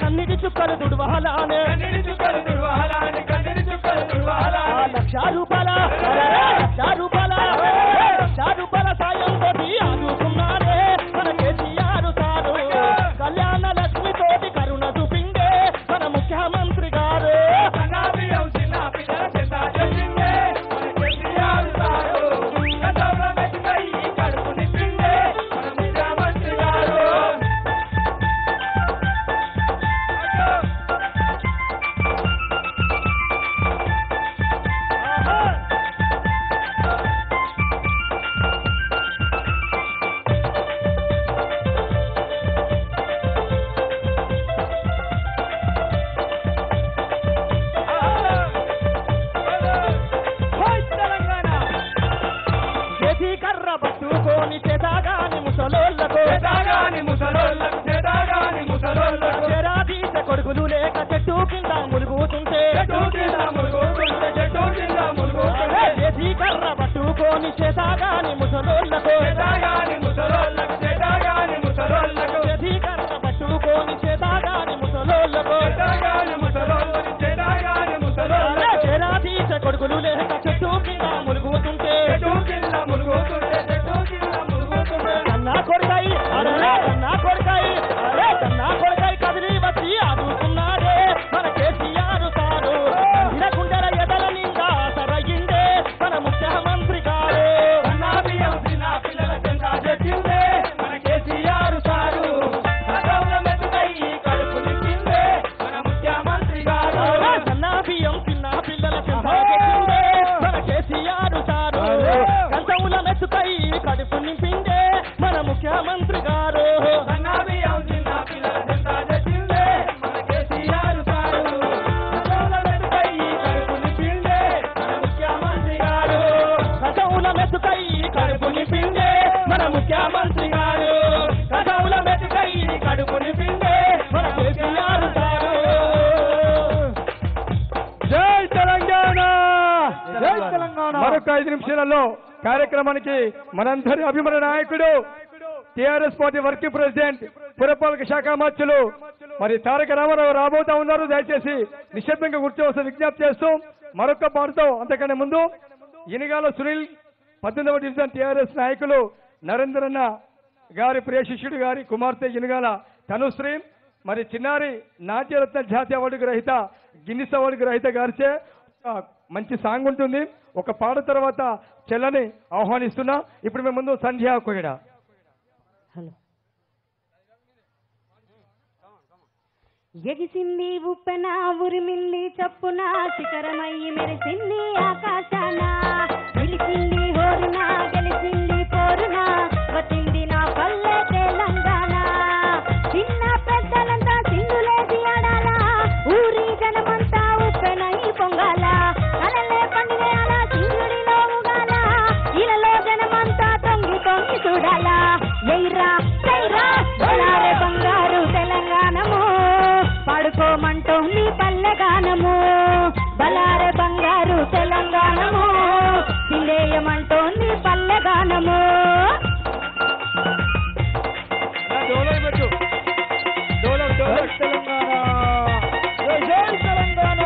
కన్నిటి చుక్కలు దుర్వాలానే కన్నీటి చుక్కలు దుర్వాలాని కన్నీటి చుక్కలు ఆ దుర్వాలాని లక్ష రూపాయల లక్ష రూపాయల లక్ష రూపాయల సాయం తోటి ఆదుకున్నారే మన కేసీఆర్ సారు కళ్యాణ లక్ష్మి తోటి కరుణ చూపిండే మన ముఖ్యమంత్రి గారు సన్నాబియ్యం చిన్న పిల్లల చెంత చెప్పిందే మన కేసీఆర్ సారు గతంలో మెచ్చుకై ఈ కడుపు నింపిందే మన ముఖ్యమంత్రి గారు హోయ్ తెలంగాణ చేతి కర్ర పట్టుకొని చేతాగాని ముసలోళ్ళకు చేతాగాని ముసలోళ్ళకు చేతాగాని ముసలోళ్ళకు చెరాదీస కొడుకులు లేక చెట్టు కింద మురుగుతుంటే చెట్టు కింద మురుగుతుంటే చెట్టు కింద మురుగుతుంటే చేతి కర్ర పట్టుకొని చేతాగాని ముసలోళ్ళకు చేతాగాని ముసలోళ్ళకు చేతాగాని ముసలోళ్ళకు చేతి కర్ర పట్టుకొని చేతాగాని ముసలోళ్ళకు చేతాగాని ముసలోళ్ళకు చేతాగాని ముసలోళ్ళకు చెరాదీస కొడుకులు లేక చెట్టు కింద మురుగుతుంటే చెట్టు కింద మురుగుతుంటే చెట్టు కింద మురుగుతుంటే కన్నా కొడుకాయి అరే కన్నా కొడుకాయి అరే కన్నా కొడుకాయి కదిలి వచ్చి ఆదుకున్నాడే మన కేసీఆర్ సారు ఇరకుండల ఎదల నిండా సరయిందే మన ముఖ్యమంత్రి గారు సన్నాబియ్యం చిన్న పిల్లల చెంత చెప్పిందే మన కేసీఆర్ సారు గతంలో మెచ్చుకై ఈ కడుపు నింపిందే మన ముఖ్యమంత్రి గారు కన్నా బియ్యం చిన్న పిల్లల చింత చెప్పిందే మన కేసీఆర్ సారు కంచముల మెచ్చుకై కడుపు నింపిందే మన ముఖ్యమంత్రి గారు సన్నాబియ్యం చిన్న పిల్లల చెంత చెప్పిందే మన కేసీఆర్ సారు గతంలో మెచ్చుకై ఈ కడుపు నింపిందే మన ముఖ్యమంత్రి గారు కథవుల మెతుకై కడుపు నింపిందే మన ముఖ్యమంత్రి గారు కథవుల మెతుకై కడుపు నింపిందే మన కేసీఆర్ గారు జై తెలంగాణ జై తెలంగాణ. మరొక ఐదు నిమిషాలలో కార్యక్రమానికి మనందరి అభిమాన నాయకుడు టిఆర్ఎస్ పార్టీ వర్కింగ్ ప్రెసిడెంట్ పురపాలక శాఖ మార్చులు మరి తారక రామారావు రాబోతా ఉన్నారు దయచేసి నిశ్శబ్దంగా కూర్చోవలసిన విజ్ఞప్తి చేస్తూ మరొక పాటతో అంతకంటే ముందు ఇనిగాల సునీల్ పద్దెనిమిదవ డివిజన్ టిఆర్ఎస్ నాయకులు నరేంద్రన్న గారి ప్రియ శిష్యుడు గారి కుమార్తె ఇనుగాల తనుశ్రీ మరి చిన్నారి నాట్యరత్న జాతీయ అవార్డు గ్రహీత గిన్నిస్ అవార్డు గ్రహీత గారిచే ఆ, మంచి సాంగ్ ఉంటుంది ఒక పాట తర్వాత చెల్లని ఆహ్వానిస్తున్నా ఇప్పుడు మేము ముందు సంధ్యా కొయిడ ఎగిసింది ఉప్పెన ఉరిమింది చప్పున శిఖరమయ్యి మెరిసింది ఆకాశాన గెలిచింది హోరున గెలిచింది పోరున వచ్చింది నా పల్లె తెలంగాణ చిన్న పెద్దలంతా సింధులేసి ఆడాలా ఊరి జనమంతా ఉప్పెనై పొంగాల కలలే పండుగయాల సింధుడిలో ఉగాల ఇలలో జనమంతా తొంగి తొంగి చూడాలా ఎయిరా చైరా బొలారే బంగారు తెలంగాణము పాడుకోమంటోంది పల్లెగానము బలారే బంగారు తెలంగాణము తిండేయమంటోంది పల్లెగానము జై తెలంగాణ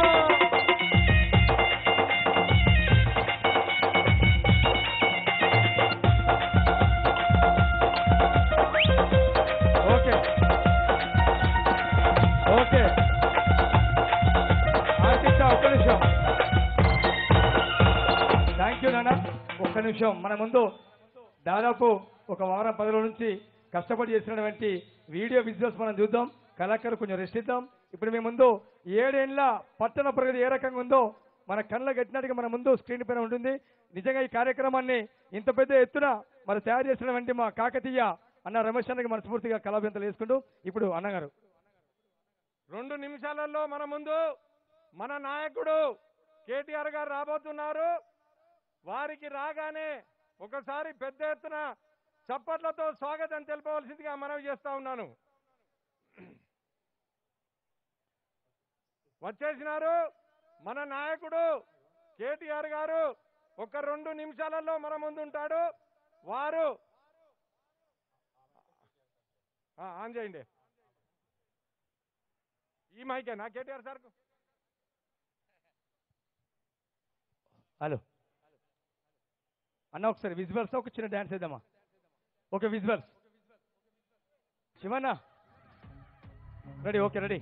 ఓకే ఓకే ఆర్టిస్ట్ ఒక్క నిమిషం థ్యాంక్ యూ నాన్న ఒక్క నిమిషం మన ముందు దాదాపు ఒక వారం పది రోజుల నుంచి కష్టపడి చేసినటువంటి వీడియో విజువల్స్ మనం చూద్దాం కళాకారు కొంచెం రెస్ట్ ఇద్దాం ఇప్పుడు మీ ముందు ఏడేళ్ల పట్టణ ప్రగతి ఏ రకంగా ఉందో మన కళ్ళ కట్టినట్టుగా మన ముందు స్క్రీన్ పైన ఉంటుంది నిజంగా ఈ కార్యక్రమాన్ని ఇంత పెద్ద ఎత్తున మరి తయారు చేసినటువంటి మా కాకతీయ అన్న రమేష్ అన్నకి మనస్ఫూర్తిగా కళాభ్యంతలు వేసుకుంటూ ఇప్పుడు అన్నగారు రెండు నిమిషాలలో మన ముందు మన నాయకుడు కేటీఆర్ గారు రాబోతున్నారు వారికి రాగానే ఒకసారి పెద్ద ఎత్తున చప్పట్లతో స్వాగతం తెలపవలసిందిగా మనవి చేస్తా ఉన్నాను వచ్చేసినారు మన నాయకుడు కేటీఆర్ గారు ఒక రెండు నిమిషాలలో మన ముందు ఉంటాడు వారు ఆ, ఆన్ చేయండి ఈ మైకేనా కేటీఆర్ సార్ హలో అన్న ఒకసారి విజువల్స్ ఒక చిన్న డాన్స్ వేద్దామా okay visuals Shivanna ready okay ready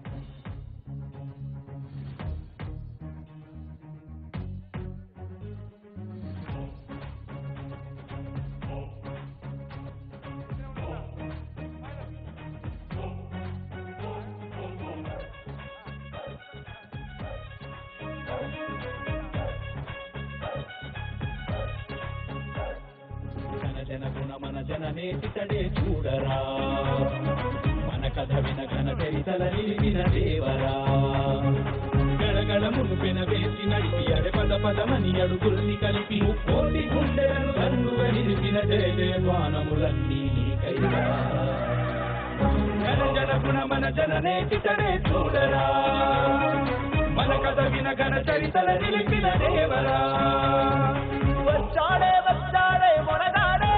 జన జన గుణ మన జననేతితడే చూడరా మన కథ విన ఘన చరితల నిలిపిన దేవరా గడగడ మునుపెన వేసి నడిపి అడే పద పదమని అడుగుల్ని కలిపి కోటి గుండెలను కన్నుగా నిలిపిన జయ జయపానములన్నీ నీకైరా జన జన గుణ మన జననేతితడే చూడరా మన కథ విన ఘన చరితల నిలిపిన దేవరా వచ్చాడే వచ్చాడే మొనగాడే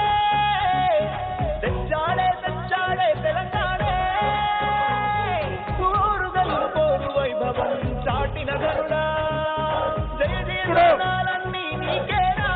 తెచ్చాడే తెచ్చాడే తెలంగాణే ఊరు గల్లు పోరు వైభవం చాటిన గరుడా జయ జీవనాలన్నీ నీకేనా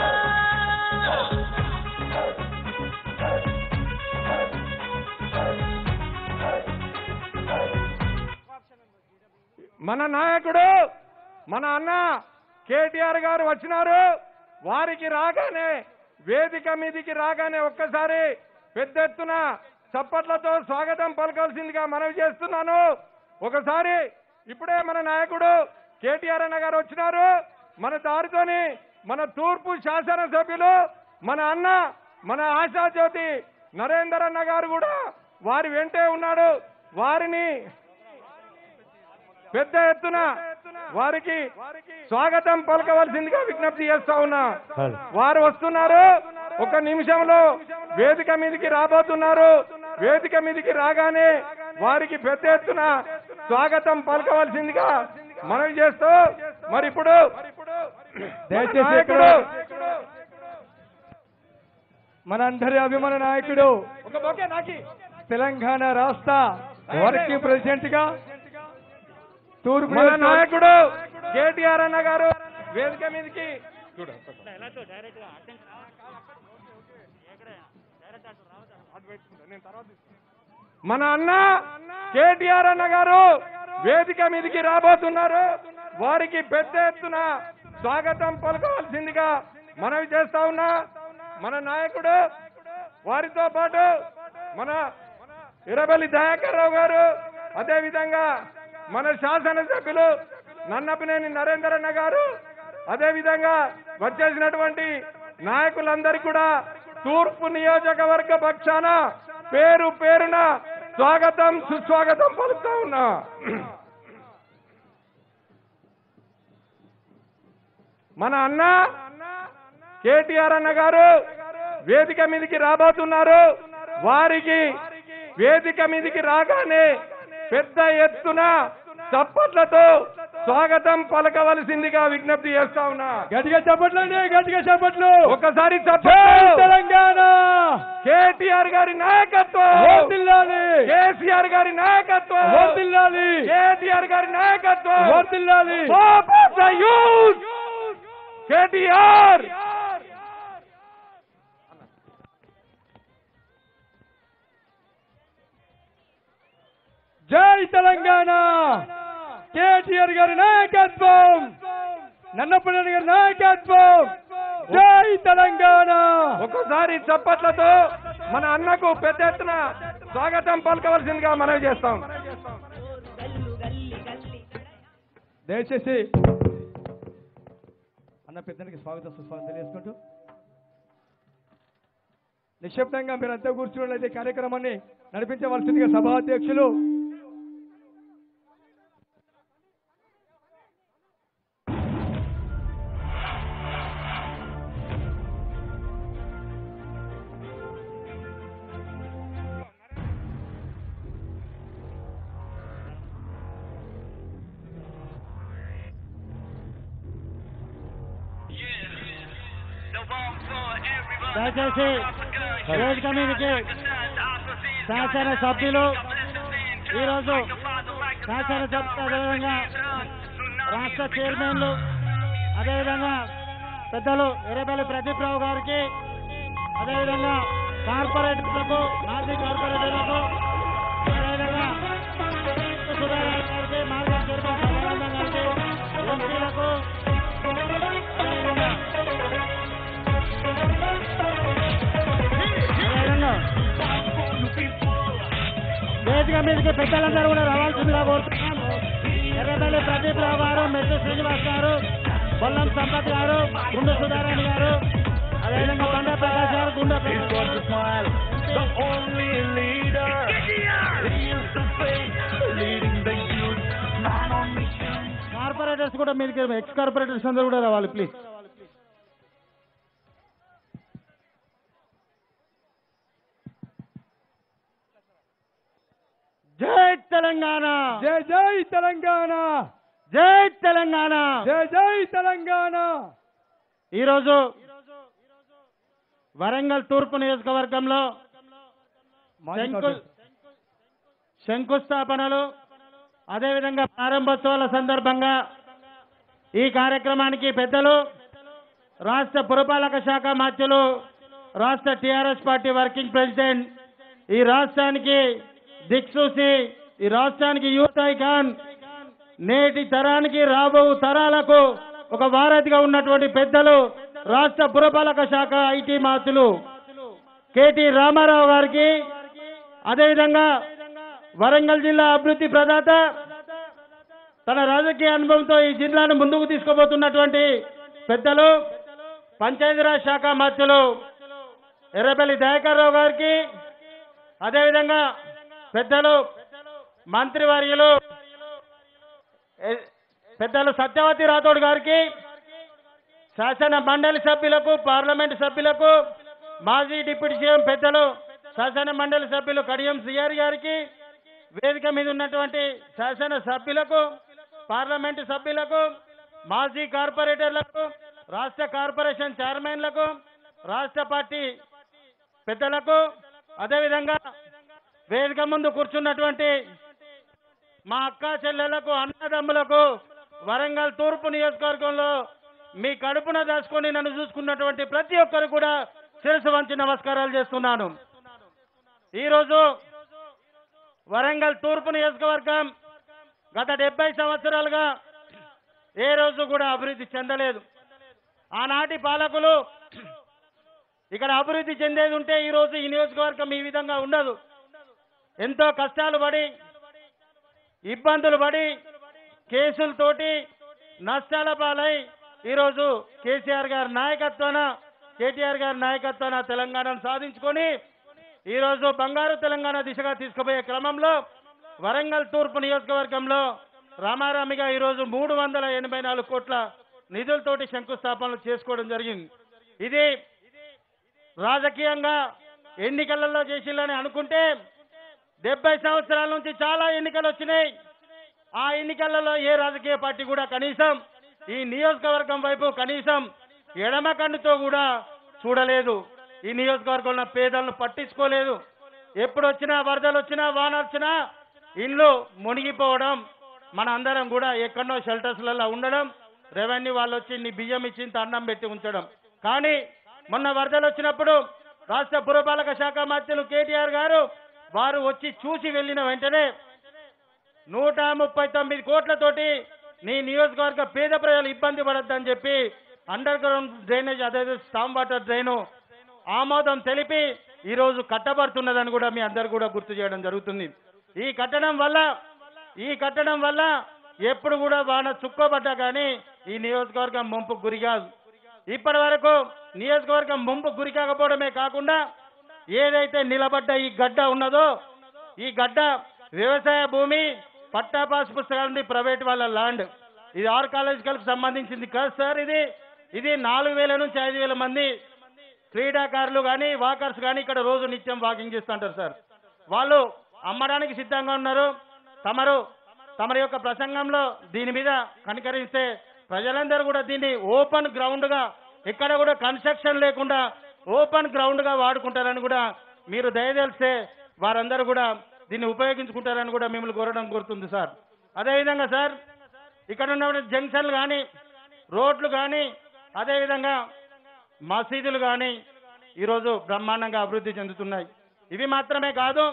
మన నాయకుడు మన అన్న కేటీఆర్ గారు వచ్చినారు వారికి రాగానే వేదిక మీదికి రాగానే ఒక్కసారి పెద్ద ఎత్తున చప్పట్లతో స్వాగతం పలకాల్సిందిగా మనవి చేస్తున్నాను ఒకసారి ఇప్పుడే మన నాయకుడు కేటీఆర్ అన్న గారు వచ్చినారు మన దారితోని మన తూర్పు శాసనసభ్యులు మన అన్న మన ఆశాజ్యోతి నరేందర్ అన్న గారు కూడా వారి వెంటే ఉన్నాడు వారిని పెద్ద ఎత్తున వారికి స్వాగతం పలకవలసిందిగా విజ్ఞప్తి చేస్తా ఉన్నా వారు వస్తున్నారు ఒక నిమిషంలో వేదిక మీదకి రాబోతున్నారు వేదిక మీదకి రాగానే వారికి పెద్ద ఎత్తున స్వాగతం పలకవలసిందిగా మనవి చేస్తూ మరి ఇప్పుడు దయచేసి నాయకుడు మనందరి అభిమాన నాయకుడు ఒక బొకే నాకి తెలంగాణ రాష్ట్ర వర్కింగ్ ప్రెసిడెంట్ గా తూర్పు మన నాయకుడు కేటీఆర్ అన్న గారు వేదిక మీదకి చూడు మన అన్న కేటీఆర్ అన్న గారు వేదిక మీదకి రాబోతున్నారు వారికి పెద్ద ఎత్తున స్వాగతం పలకవలసిందిగా మనవి చేస్తా ఉన్నా మన నాయకుడు వారితో పాటు మన ఇరబలి దయాకర్ రావు గారు అదే విధంగా మన శాసనసభ్యులు నన్నపినేని నరేందర్ అన్న గారు అదే విధంగా వచ్చేసినటువంటి నాయకులందరికీ కూడా తూర్పు నియోజకవర్గ పక్షాన పేరు పేరున స్వాగతం సుస్వాగతం పలుకుతా ఉన్నా మన అన్న కేటీఆర్ అన్న గారు వేదిక మీదకి రాబోతున్నారు వారికి వేదిక మీదకి రాగానే పెద్ద ఎత్తున చప్పట్లతో స్వాగతం పలకవలసిందిగా విజ్ఞప్తి చేస్తా ఉన్నా గట్టిగా చెప్పట్లండి గట్టిగా చెప్పట్లు ఒకసారి జై చప్పట్లు తెలంగాణ కేటీఆర్ గారి నాయకత్వం వర్దిల్లాలి కేసీఆర్ గారి నాయకత్వం వర్దిల్లాలి కేటీఆర్ గారి నాయకత్వం వర్దిల్లాలి Hope of the youth! KTR జై తెలంగాణ కేటీఆర్ గారి నాయకత్వం నన్నపల్లి గారి నాయకత్వం జై తెలంగాణ ఒకసారి చప్పట్లతో మన అన్నకు పెద్ద ఎత్తున స్వాగతం పలకవలసిందిగా మనవి చేస్తాం దయచేసి అన్న పెద్దనికి స్వాగతం సుస్వాగతం తెలియజేసుకుంటూ నిశ్శబ్దంగా మీరంతా కూర్చున్నట్లయితే కార్యక్రమాన్ని నడిపించవలసిందిగా సభాధ్యక్షులు దయచేసి వేదిక మీదకి శాసన సభ్యులు ఈరోజు శాసనసభ అదేవిధంగా రాష్ట్ర చైర్మన్లు అదేవిధంగా పెద్దలు ఎర్రబెల్లి ప్రదీప్ రావు గారికి అదేవిధంగా కార్పొరేటర్లకు మాజీ కార్పొరేటర్లకు అదేవిధంగా సుధారాయణ గారికి మాజీ చైర్మన్ సదానందం గారికి ఎంపీలకు అదేవిధంగా అదేవిధంగా వేదిక మీదకి పెద్దలందరూ కూడా రావాల్సిందిగా కోరుతున్నాం ఎర్రబెల్లి ప్రదీప్ రావు గారు మెట్టు శ్రీనివాస్ గారు బొల్లం సంపత్ గారు గుండె సుధారాయణ గారు అదేవిధంగా బండ ప్రకాష్ గారు గుండె ప్రకాష్ గారు The only leader. He is the face leading the youth. Man on mission. కార్పొరేటర్స్ కూడా మీకు ఎక్స్ కార్పొరేటర్స్ అందరూ కూడా రావాలి ప్లీజ్ జై తెలంగాణ జై జై తెలంగాణ జై తెలంగాణ జై జై తెలంగాణ ఈరోజు వరంగల్ తూర్పు నియోజకవర్గంలో శంకు శంకుస్థాపనలు అదేవిధంగా ప్రారంభోత్సవాల సందర్భంగా ఈ కార్యక్రమానికి పెద్దలు రాష్ట్ర పురపాలక శాఖ మాత్యులు రాష్ట్ర టిఆర్ఎస్ పార్టీ వర్కింగ్ ప్రెసిడెంట్ ఈ రాష్ట్రానికి దిక్సూసి ఈ రాష్ట్రానికి యూత్ ఐకాన్ నేటి తరానికి రాబో తరాలకు ఒక వారధిగా ఉన్నటువంటి పెద్దలు రాష్ట్ర పురపాలక శాఖ ఐటీ మాతులు కేటీ రామారావు గారికి అదేవిధంగా వరంగల్ జిల్లా అభివృద్ధి ప్రదాత తన రాజకీయ అనుభవంతో ఈ జిల్లాను ముందుకు తీసుకుపోతున్నటువంటి పెద్దలు పంచాయతీరాజ్ శాఖ మంత్రులు ఎర్రపల్లి దయాకర్ రావు గారికి అదేవిధంగా పెద్దలు మంత్రివర్యులు ఎ- పెద్దలు సత్యవతి రాథోడ్ గారికి శాసన మండలి సభ్యులకు పార్లమెంటు సభ్యులకు మాజీ డిప్యూటీ సీఎం పెద్దలు శాసన మండలి సభ్యులు కడియం సిఆర్ గారికి వేదిక మీద ఉన్నటువంటి శాసన సభ్యులకు పార్లమెంటు సభ్యులకు మాజీ కార్పొరేటర్లకు రాష్ట్ర కార్పొరేషన్ చైర్మన్లకు రాష్ట్ర పార్టీ పెద్దలకు అదేవిధంగా వేదిక ముందు కూర్చున్నటువంటి మా అక్క చెల్లెలకు అన్నదమ్ములకు వరంగల్ తూర్పు నియోజకవర్గంలో మీ కడుపున దాచుకొని నన్ను చూసుకున్నటువంటి ప్రతి ఒక్కరు కూడా శిరసు వంచి నమస్కారాలు చేస్తున్నాను ఈరోజు వరంగల్ తూర్పు నియోజకవర్గం గత డెబ్బై సంవత్సరాలుగా ఏ రోజు కూడా అభివృద్ధి చెందలేదు ఆనాటి పాలకులు ఇక్కడ అభివృద్ధి చెందేది ఉంటే ఈ రోజు ఈ నియోజకవర్గం ఈ విధంగా ఉండదు ఎంతో కష్టాలు పడి ఇబ్బందులు పడి కేసులతోటి నష్టాల పాలై ఈరోజు కేసీఆర్ గారి నాయకత్వాన కేటీఆర్ గారి నాయకత్వాన తెలంగాణను సాధించుకొని ఈరోజు బంగారు తెలంగాణ దిశగా తీసుకుపోయే క్రమంలో వరంగల్ తూర్పు నియోజకవర్గంలో రామారామిగా ఈరోజు మూడు వందల ఎనభై నాలుగు కోట్ల నిధులతోటి శంకుస్థాపనలు చేసుకోవడం జరిగింది ఇది రాజకీయంగా ఎన్నికలలో చేసిల్లని అనుకుంటే డెబ్బై సంవత్సరాల నుంచి చాలా ఎన్నికలు వచ్చినాయి ఆ ఎన్నికలలో ఏ రాజకీయ పార్టీ కూడా కనీసం ఈ నియోజకవర్గం వైపు కనీసం ఎడమ కన్నుతో కూడా చూడలేదు ఈ నియోజకవర్గంలో పేదలను పట్టించుకోలేదు ఎప్పుడు వచ్చినా వరదలు వచ్చినా వాన వచ్చినా ఇల్లు మునిగిపోవడం మన అందరం కూడా ఎక్కడో షెల్టర్స్లలో ఉండడం రెవెన్యూ వాళ్ళు వచ్చి నీ బియ్యం ఇచ్చి ఇంత అన్నం పెట్టి ఉంచడం కానీ మొన్న వరదలు వచ్చినప్పుడు రాష్ట్ర పురపాలక శాఖ మంత్రులు కేటీఆర్ గారు వారు వచ్చి చూసి వెళ్ళిన వెంటనే నూట ముప్పై తొమ్మిది కోట్లతోటి నీ నియోజకవర్గ పేద ప్రజలు ఇబ్బంది పడద్దని చెప్పి అండర్ గ్రౌండ్ డ్రైనేజ్ అదే స్టామ్ వాటర్ డ్రైన్ ఆమోదం తెలిపి ఈ రోజు కట్టబడుతున్నదని కూడా మీ అందరు కూడా గుర్తు చేయడం జరుగుతుంది ఈ కట్టడం వల్ల ఈ కట్టడం వల్ల ఎప్పుడు కూడా వాన చుక్కోబడ్డా కానీ ఈ నియోజకవర్గం ముంపు గురి కాదు ఇప్పటి వరకు నియోజకవర్గం ముంపు గురి కాకపోవడమే కాకుండా ఏదైతే నిలబడ్డ ఈ గడ్డ ఉన్నదో ఈ గడ్డ వ్యవసాయ భూమి పట్టా పాస్ పుస్తకాలు ఉంది ప్రైవేట్ వాళ్ళ ల్యాండ్ ఇది ఆర్ కాలేజీలకు సంబంధించింది కాదు సార్ ఇది ఇది నాలుగు వేల నుంచి ఐదు వేల మంది క్రీడాకారులు కానీ వాకర్స్ కానీ ఇక్కడ రోజు నిత్యం వాకింగ్ చేస్తుంటారు సార్ వాళ్ళు అమ్మడానికి సిద్ధంగా ఉన్నారు తమరు తమరి యొక్క ప్రసంగంలో దీని మీద కనికరిస్తే ప్రజలందరూ కూడా దీన్ని ఓపెన్ గ్రౌండ్ గా ఎక్కడ కూడా కన్స్ట్రక్షన్ లేకుండా ఓపెన్ గ్రౌండ్ గా వాడుకుంటారని కూడా మీరు దయదలిస్తే వారందరూ కూడా దీన్ని ఉపయోగించుకుంటారని కూడా మిమ్మల్ని కోరడం కోరుతుంది సార్ అదేవిధంగా సార్ ఇక్కడ ఉన్నటువంటి జంక్షన్లు కానీ రోడ్లు కానీ అదేవిధంగా మసీదులు కానీ ఈరోజు బ్రహ్మాండంగా అభివృద్ధి చెందుతున్నాయి ఇవి మాత్రమే కాదు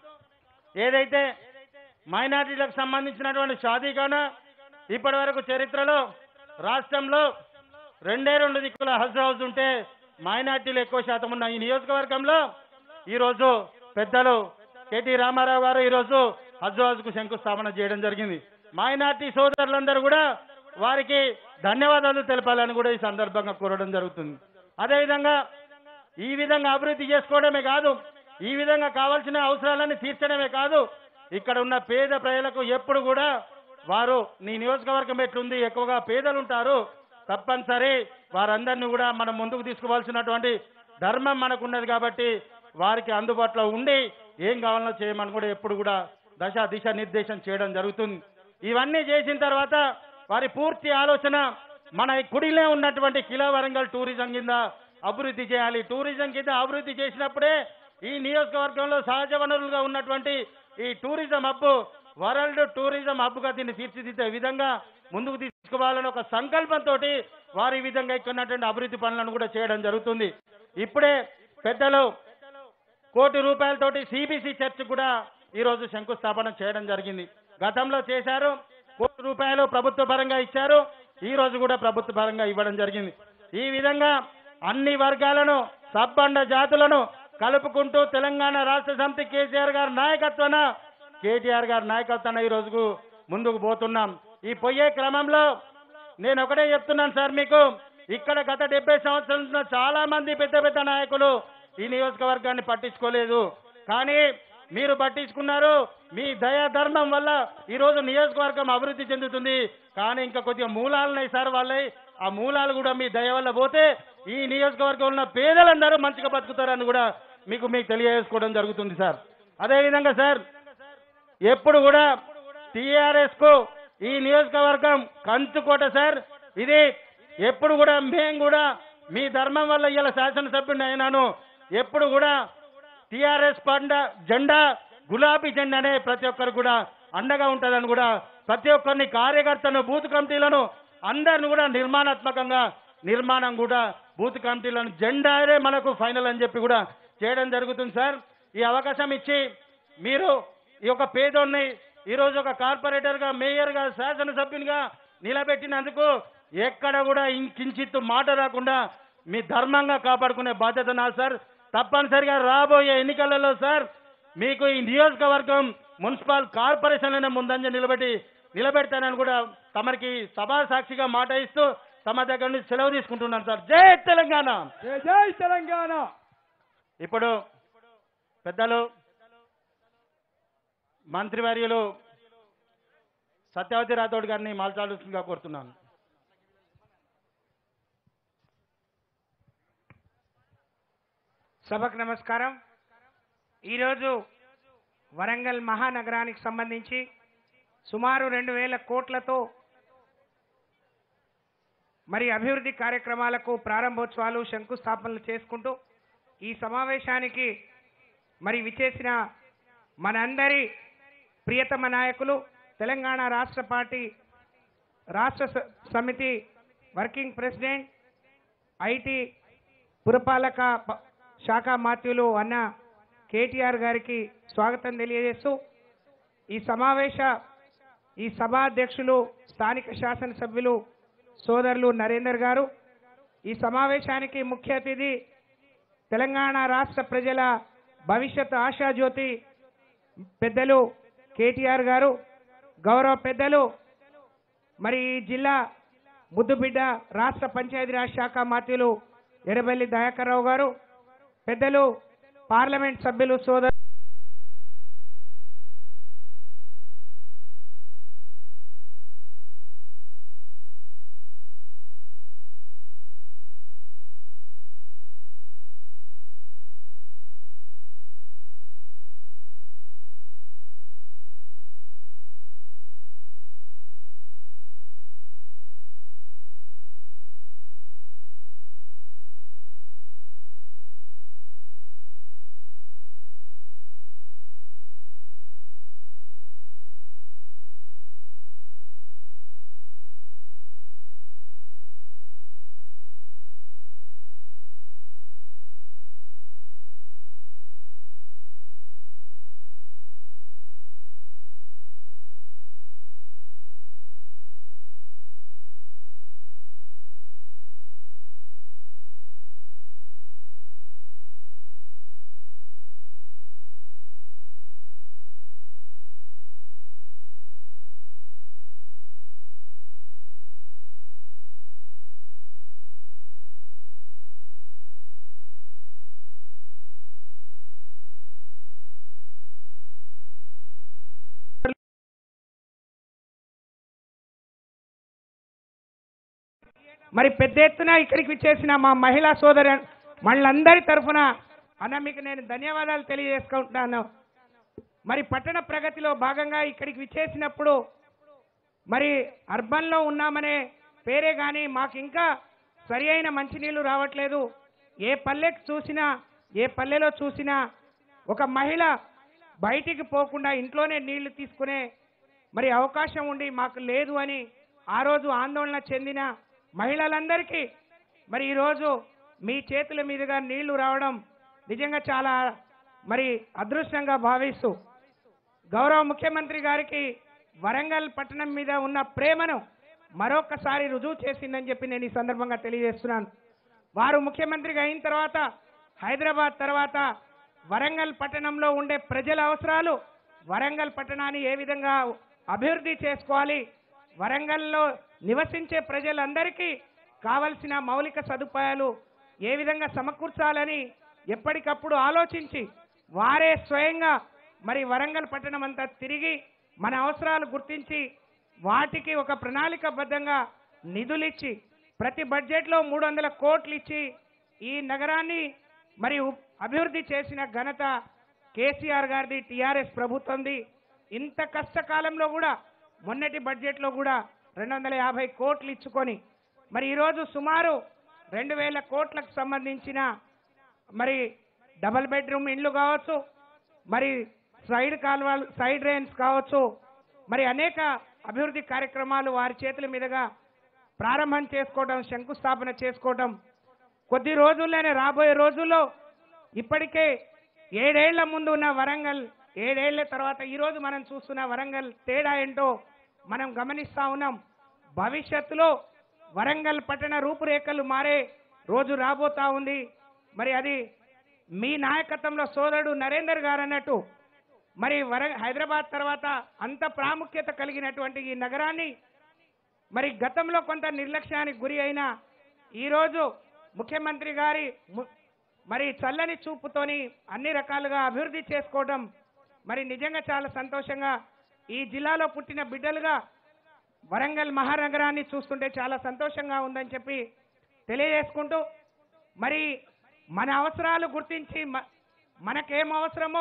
ఏదైతే మైనారిటీలకు సంబంధించినటువంటి షాదీఖాన ఇప్పటి వరకు చరిత్రలో రాష్ట్రంలో రెండే రెండు దిక్కుల హజ్ హౌస్ ఉంటే మైనార్టీలు ఎక్కువ శాతం ఉన్న ఈ నియోజకవర్గంలో ఈరోజు పెద్దలు కేటీ రామారావు గారు ఈరోజు హజ్ హౌస్ కు శంకుస్థాపన చేయడం జరిగింది మైనార్టీ సోదరులందరూ కూడా వారికి ధన్యవాదాలు తెలపాలని కూడా ఈ సందర్భంగా కోరడం జరుగుతుంది అదేవిధంగా ఈ విధంగా అభివృద్ధి చేసుకోవడమే కాదు ఈ విధంగా కావాల్సిన అవసరాలన్నీ తీర్చడమే కాదు ఇక్కడ ఉన్న పేద ప్రజలకు ఎప్పుడు కూడా వారు నీ నియోజకవర్గం ఎట్లుంది ఎక్కువగా పేదలు ఉంటారు తప్పనిసరి వారందరినీ కూడా మనం ముందుకు తీసుకువలసినటువంటి ధర్మం మనకున్నది కాబట్టి వారికి అందుబాటులో ఉండి ఏం కావాలో చేయమని కూడా ఎప్పుడు కూడా దశ దిశ నిర్దేశం చేయడం జరుగుతుంది ఇవన్నీ చేసిన తర్వాత వారి పూర్తి ఆలోచన మన ఈ కుడిలో ఉన్నటువంటి కిలా వరంగల్ టూరిజం కింద అభివృద్ధి చేయాలి టూరిజం కింద అభివృద్ధి చేసినప్పుడే ఈ నియోజకవర్గంలో సహజ వనరులుగా ఉన్నటువంటి ఈ టూరిజం హబ్ వరల్డ్ టూరిజం హబ్గా దీన్ని తీర్చిదిద్దే విధంగా ముందుకు తీసుకోవాలని ఒక సంకల్పంతో వారు ఈ విధంగా ఇక్కడ ఉన్నటువంటి అభివృద్ధి పనులను కూడా చేయడం జరుగుతుంది ఇప్పుడే పెద్దలు కోటి రూపాయలతోటి సిబిసి చర్చ్ కూడా ఈ రోజు శంకుస్థాపన చేయడం జరిగింది గతంలో చేశారు కోటి రూపాయలు ప్రభుత్వ పరంగా ఇచ్చారు ఈ రోజు కూడా ప్రభుత్వ పరంగా ఇవ్వడం జరిగింది ఈ విధంగా అన్ని వర్గాలను సబ్బండ జాతులను కలుపుకుంటూ తెలంగాణ రాష్ట్ర సమితి కేసీఆర్ గారి నాయకత్వాన కేటీఆర్ గారి నాయకత్వాన ఈ రోజుకు ముందుకు పోతున్నాం ఈ పోయే క్రమంలో నేను ఒకటే చెప్తున్నాను సార్ మీకు ఇక్కడ గత డెబ్బై సంవత్సరాల నుంచి చాలా మంది పెద్ద పెద్ద నాయకులు ఈ నియోజకవర్గాన్ని పట్టించుకోలేదు కానీ మీరు పట్టించుకున్నారు మీ దయా ధర్మం వల్ల ఈ రోజు నియోజకవర్గం అభివృద్ధి చెందుతుంది కానీ ఇంకా కొద్దిగా మూలాలు ఉన్నాయి సార్ వాళ్ళవి ఆ మూలాలు కూడా మీ దయ వల్ల పోతే ఈ నియోజకవర్గంలో ఉన్న పేదలందరూ మంచిగా బతుకుతారని కూడా మీకు మీకు తెలియజేసుకోవడం జరుగుతుంది సార్ అదేవిధంగా సార్ ఎప్పుడు కూడా టిఆర్ఎస్ కు ఈ నియోజకవర్గం కంచుకోట సార్ ఇది ఎప్పుడు కూడా మేము కూడా మీ ధర్మం వల్ల ఇలా శాసనసభ్యుడిని అయినాను ఎప్పుడు కూడా టిఆర్ఎస్ పండ జెండా గులాబీ జెండానే ప్రతి ఒక్కరు కూడా అండగా ఉంటుందని కూడా ప్రతి ఒక్కరిని కార్యకర్తను బూత్ కమిటీలను అందరిని కూడా నిర్మాణాత్మకంగా నిర్మాణం కూడా బూత్ కమిటీలను జెండానే మనకు ఫైనల్ అని చెప్పి కూడా చేయడం జరుగుతుంది సార్ ఈ అవకాశం ఇచ్చి మీరు ఈ యొక్క పేదోడిని ఈ రోజు ఒక కార్పొరేటర్ గా మేయర్ గా శాసనసభ్యునిగా నిలబెట్టినందుకు ఎక్కడ కూడా ఇంకించిత్తు మాట రాకుండా మీ ధర్మంగా కాపాడుకునే బాధ్యత నా సార్ తప్పనిసరిగా రాబోయే ఎన్నికలలో సార్ మీకు ఈ నియోజకవర్గం మున్సిపల్ కార్పొరేషన్ ముందంజ నిలబెట్టి నిలబెడతానని కూడా తమరికి సభా సాక్షిగా మాట ఇస్తూ తమ దగ్గర నుంచి సెలవు తీసుకుంటున్నాను సార్ జై తెలంగాణ జై జై తెలంగాణ ఇప్పుడు పెద్దలు మంత్రివర్యులు సత్యవతి రాథోడ్ గారిని మాట్లాడుతుందిగా కోరుతున్నాను సభకు నమస్కారం ఈరోజు వరంగల్ మహానగరానికి సంబంధించి సుమారు రెండు వేల కోట్లతో మరి అభివృద్ధి కార్యక్రమాలకు ప్రారంభోత్సవాలు శంకుస్థాపనలు చేసుకుంటూ ఈ సమావేశానికి మరి విచేసిన మనందరి ప్రియతమ నాయకులు తెలంగాణ రాష్ట్ర పార్టీ రాష్ట్ర స- సమితి వర్కింగ్ ప్రెసిడెంట్ ఐటీ పురపాలక ప- శాఖ మాత్యులు అన్న కేటీఆర్ గారికి స్వాగతం తెలియజేస్తూ ఈ సమావేశ ఈ సభాధ్యక్షులు స్థానిక శాసనసభ్యులు సోదరులు నరేందర్ గారు ఈ సమావేశానికి ముఖ్య అతిథి తెలంగాణ రాష్ట్ర ప్రజల భవిష్యత్ ఆశాజ్యోతి పెద్దలు కేటీఆర్ గారు గౌరవ పెద్దలు మరి ఈ జిల్లా ముద్దుబిడ్డ రాష్ట్ర పంచాయతీరాజ్ శాఖ మాత్యులు ఎర్రబెల్లి దయాకర్ రావు గారు పెద్దలు పార్లమెంట్ సభ్యులు సోదరు మరి పెద్ద ఎత్తున ఇక్కడికి విచ్చేసిన మా మహిళా సోదరు మళ్ళందరి తరఫున అన్న మీకు నేను ధన్యవాదాలు తెలియజేసుకుంటున్నాను మరి పట్టణ ప్రగతిలో భాగంగా ఇక్కడికి విచ్చేసినప్పుడు మరి అర్బన్లో ఉన్నామనే పేరే కానీ మాకు ఇంకా సరి అయిన మంచినీళ్ళు రావట్లేదు ఏ పల్లెకి చూసినా ఏ పల్లెలో చూసినా ఒక మహిళ బయటికి పోకుండా ఇంట్లోనే నీళ్లు తీసుకునే మరి అవకాశం ఉండి మాకు లేదు అని ఆ రోజు ఆందోళన చెందిన మహిళలందరికీ మరి ఈరోజు మీ చేతుల మీదుగా నీళ్లు రావడం నిజంగా చాలా మరి అదృష్టంగా భావిస్తూ గౌరవ ముఖ్యమంత్రి గారికి వరంగల్ పట్టణం మీద ఉన్న ప్రేమను మరొకసారి రుజువు చేసిందని చెప్పి నేను ఈ సందర్భంగా తెలియజేస్తున్నాను వారు ముఖ్యమంత్రిగా అయిన తర్వాత హైదరాబాద్ తర్వాత వరంగల్ పట్టణంలో ఉండే ప్రజల అవసరాలు వరంగల్ పట్టణాన్ని ఏ విధంగా అభివృద్ధి చేసుకోవాలి వరంగల్లో నివసించే ప్రజలందరికీ కావలసిన మౌలిక సదుపాయాలు ఏ విధంగా సమకూర్చాలని ఎప్పటికప్పుడు ఆలోచించి వారే స్వయంగా మరి వరంగల్ పట్టణం అంతా తిరిగి మన అవసరాలు గుర్తించి వాటికి ఒక ప్రణాళికబద్ధంగా నిధులిచ్చి ప్రతి బడ్జెట్లో మూడు వందల కోట్లు ఇచ్చి ఈ నగరాన్ని మరి ఉ- అభివృద్ధి చేసిన ఘనత కేసీఆర్ గారిది టీఆర్ఎస్ ప్రభుత్వంది ఇంత కష్టకాలంలో కూడా మొన్నటి బడ్జెట్లో కూడా రెండు వందల యాభై కోట్లు ఇచ్చుకొని మరి ఈరోజు సుమారు రెండు వేల కోట్లకు సంబంధించిన మరి డబల్ బెడ్రూమ్ ఇండ్లు కావచ్చు మరి సైడ్ కాలువలు సైడ్ డ్రైన్స్ కావచ్చు మరి అనేక అభివృద్ధి కార్యక్రమాలు వారి చేతుల మీదుగా ప్రారంభం చేసుకోవడం శంకుస్థాపన చేసుకోవడం కొద్ది రోజుల్లోనే రాబోయే రోజుల్లో ఇప్పటికే ఏడేళ్ల ముందు ఉన్న వరంగల్ ఏడేళ్ల తర్వాత ఈ రోజు మనం చూస్తున్న వరంగల్ తేడా ఏంటో మనం గమనిస్తా ఉన్నాం భవిష్యత్తులో వరంగల్ పట్టణ రూపురేఖలు మారే రోజు రాబోతా ఉంది మరి అది మీ నాయకత్వంలో సోదరుడు నరేందర్ గారు అన్నట్టు మరి వర హైదరాబాద్ తర్వాత అంత ప్రాముఖ్యత కలిగినటువంటి ఈ నగరాన్ని మరి గతంలో కొంత నిర్లక్ష్యానికి గురి అయిన ఈరోజు ముఖ్యమంత్రి గారి ము- మరి చల్లని చూపుతోని అన్ని రకాలుగా అభివృద్ధి చేసుకోవడం మరి నిజంగా చాలా సంతోషంగా ఈ జిల్లాలో పుట్టిన బిడ్డలుగా వరంగల్ మహానగరాన్ని చూస్తుంటే చాలా సంతోషంగా ఉందని చెప్పి తెలియజేసుకుంటూ మరి మన అవసరాలు గుర్తించి మ- మనకేం అవసరమో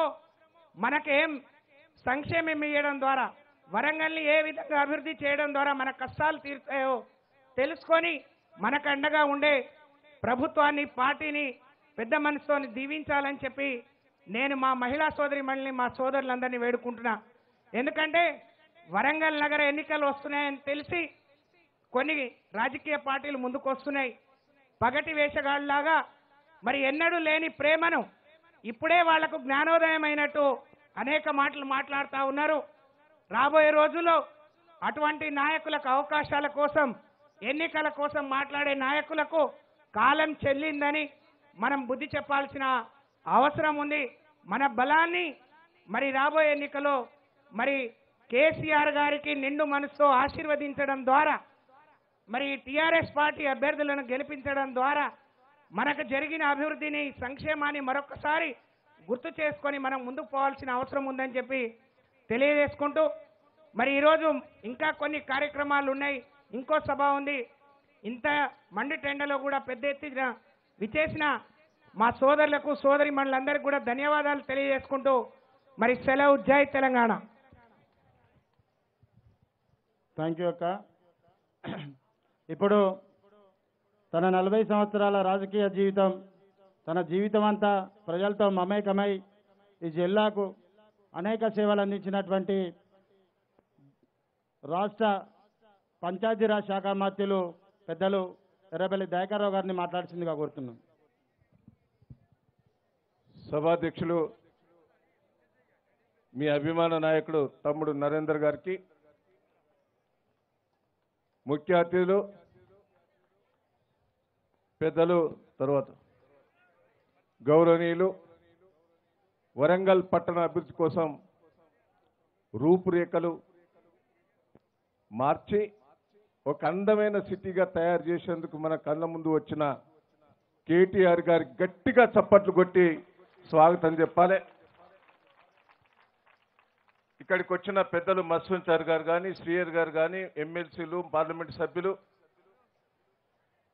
మనకేం సంక్షేమం ఇవ్వడం ద్వారా వరంగల్ని ఏ విధంగా అభివృద్ధి చేయడం ద్వారా మన కష్టాలు తీరుతాయో తెలుసుకొని మనకు అండగా ఉండే ప్రభుత్వాన్ని పార్టీని పెద్ద మనసుతోని దీవించాలని చెప్పి నేను మా మహిళా సోదరి మా సోదరులందరినీ వేడుకుంటున్నా ఎందుకంటే వరంగల్ నగర ఎన్నికలు వస్తున్నాయని తెలిసి కొన్ని రాజకీయ పార్టీలు ముందుకు వస్తున్నాయి పగటి వేషగాళ్ళలాగా మరి ఎన్నడూ లేని ప్రేమను ఇప్పుడే వాళ్లకు జ్ఞానోదయం అయినట్టు అనేక మాటలు మాట్లాడుతూ ఉన్నారు రాబోయే రోజుల్లో అటువంటి నాయకులకు అవకాశాల కోసం ఎన్నికల కోసం మాట్లాడే నాయకులకు కాలం చెల్లిందని మనం బుద్ధి చెప్పాల్సిన అవసరం ఉంది మన బలాన్ని మరి రాబోయే ఎన్నికలో మరి కేసీఆర్ గారికి నిండు మనసుతో ఆశీర్వదించడం ద్వారా మరి టిఆర్ఎస్ పార్టీ అభ్యర్థులను గెలిపించడం ద్వారా మనకు జరిగిన అభివృద్ధిని సంక్షేమాన్ని మరొకసారి గుర్తు చేసుకొని మనం ముందుకు పోవాల్సిన అవసరం ఉందని చెప్పి తెలియజేసుకుంటూ మరి ఈరోజు ఇంకా కొన్ని కార్యక్రమాలు ఉన్నాయి ఇంకో సభ ఉంది ఇంత మండి టెండలో కూడా పెద్ద ఎత్తున విచేసిన మా సోదరులకు సోదరి మండలందరికీ కూడా ధన్యవాదాలు తెలియజేసుకుంటూ మరి సెలవు జై తెలంగాణ థ్యాంక్ యూ అక్క ఇప్పుడు తన నలభై సంవత్సరాల రాజకీయ జీవితం తన జీవితం అంతా ప్రజలతో మమేకమై ఈ జిల్లాకు అనేక సేవలు అందించినటువంటి రాష్ట్ర పంచాయతీరాజ్ శాఖ మంత్రులు పెద్దలు ఎర్రబెల్లి దయాకర్రావు గారిని మాట్లాడుతుందిగా కోరుతున్నాను సభాధ్యక్షులు మీ అభిమాన నాయకుడు తమ్ముడు నరేందర్ గారికి ముఖ్య అతిథులు పెద్దలు తర్వాత గౌరవనీయులు వరంగల్ పట్టణ అభివృద్ధి కోసం రూపురేఖలు మార్చి ఒక అందమైన సిటీగా తయారు చేసేందుకు మన కళ్ళ ముందు వచ్చిన కేటీఆర్ గారికి గట్టిగా చప్పట్లు కొట్టి స్వాగతం చెప్పాలి ఇక్కడికి వచ్చిన పెద్దలు మస్వంచార్ గారు కానీ శ్రీయర్ గారు కానీ ఎమ్మెల్సీలు పార్లమెంట్ సభ్యులు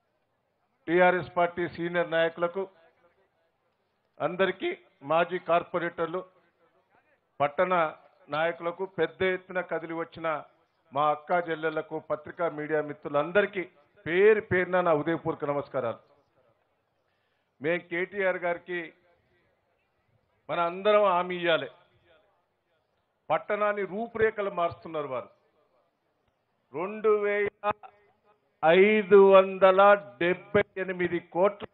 టిఆర్ఎస్ పార్టీ సీనియర్ నాయకులకు అందరికీ మాజీ కార్పొరేటర్లు పట్టణ నాయకులకు పెద్ద ఎత్తున కదిలి వచ్చిన మా అక్క చెల్లెళ్లకు పత్రికా మీడియా మిత్రులందరికీ పేరు పేరున నా ఉదయపూర్వక నమస్కారాలు మేం కేటీఆర్ గారికి మన అందరం హామీ ఇవ్వాలి పట్టణాన్ని రూపురేఖలు మారుస్తున్నారు వారు రెండు వేల ఐదు వందల డెబ్బై ఎనిమిది కోట్ల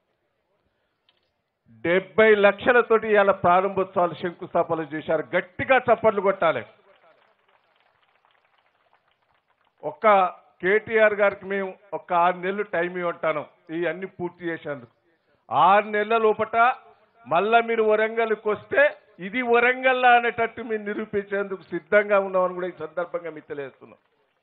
డెబ్బై లక్షలతోటి ఇవాళ ప్రారంభోత్సవాలు శంకుస్థాపనలు చేశారు గట్టిగా చప్పట్లు కొట్టాలి ఒక్క కేటీఆర్ గారికి మేము ఒక ఆరు నెలలు టైం ఇవ్వంటాను ఈ అన్ని పూర్తి చేసేందుకు ఆరు నెలల లోపట మళ్ళా మీరు వరంగల్కి వస్తే ఇది వరంగల్లా అనేటట్టు మీరు నిరూపించేందుకు సిద్ధంగా ఉన్నామని కూడా ఈ సందర్భంగా మీకు తెలియజేస్తున్నాం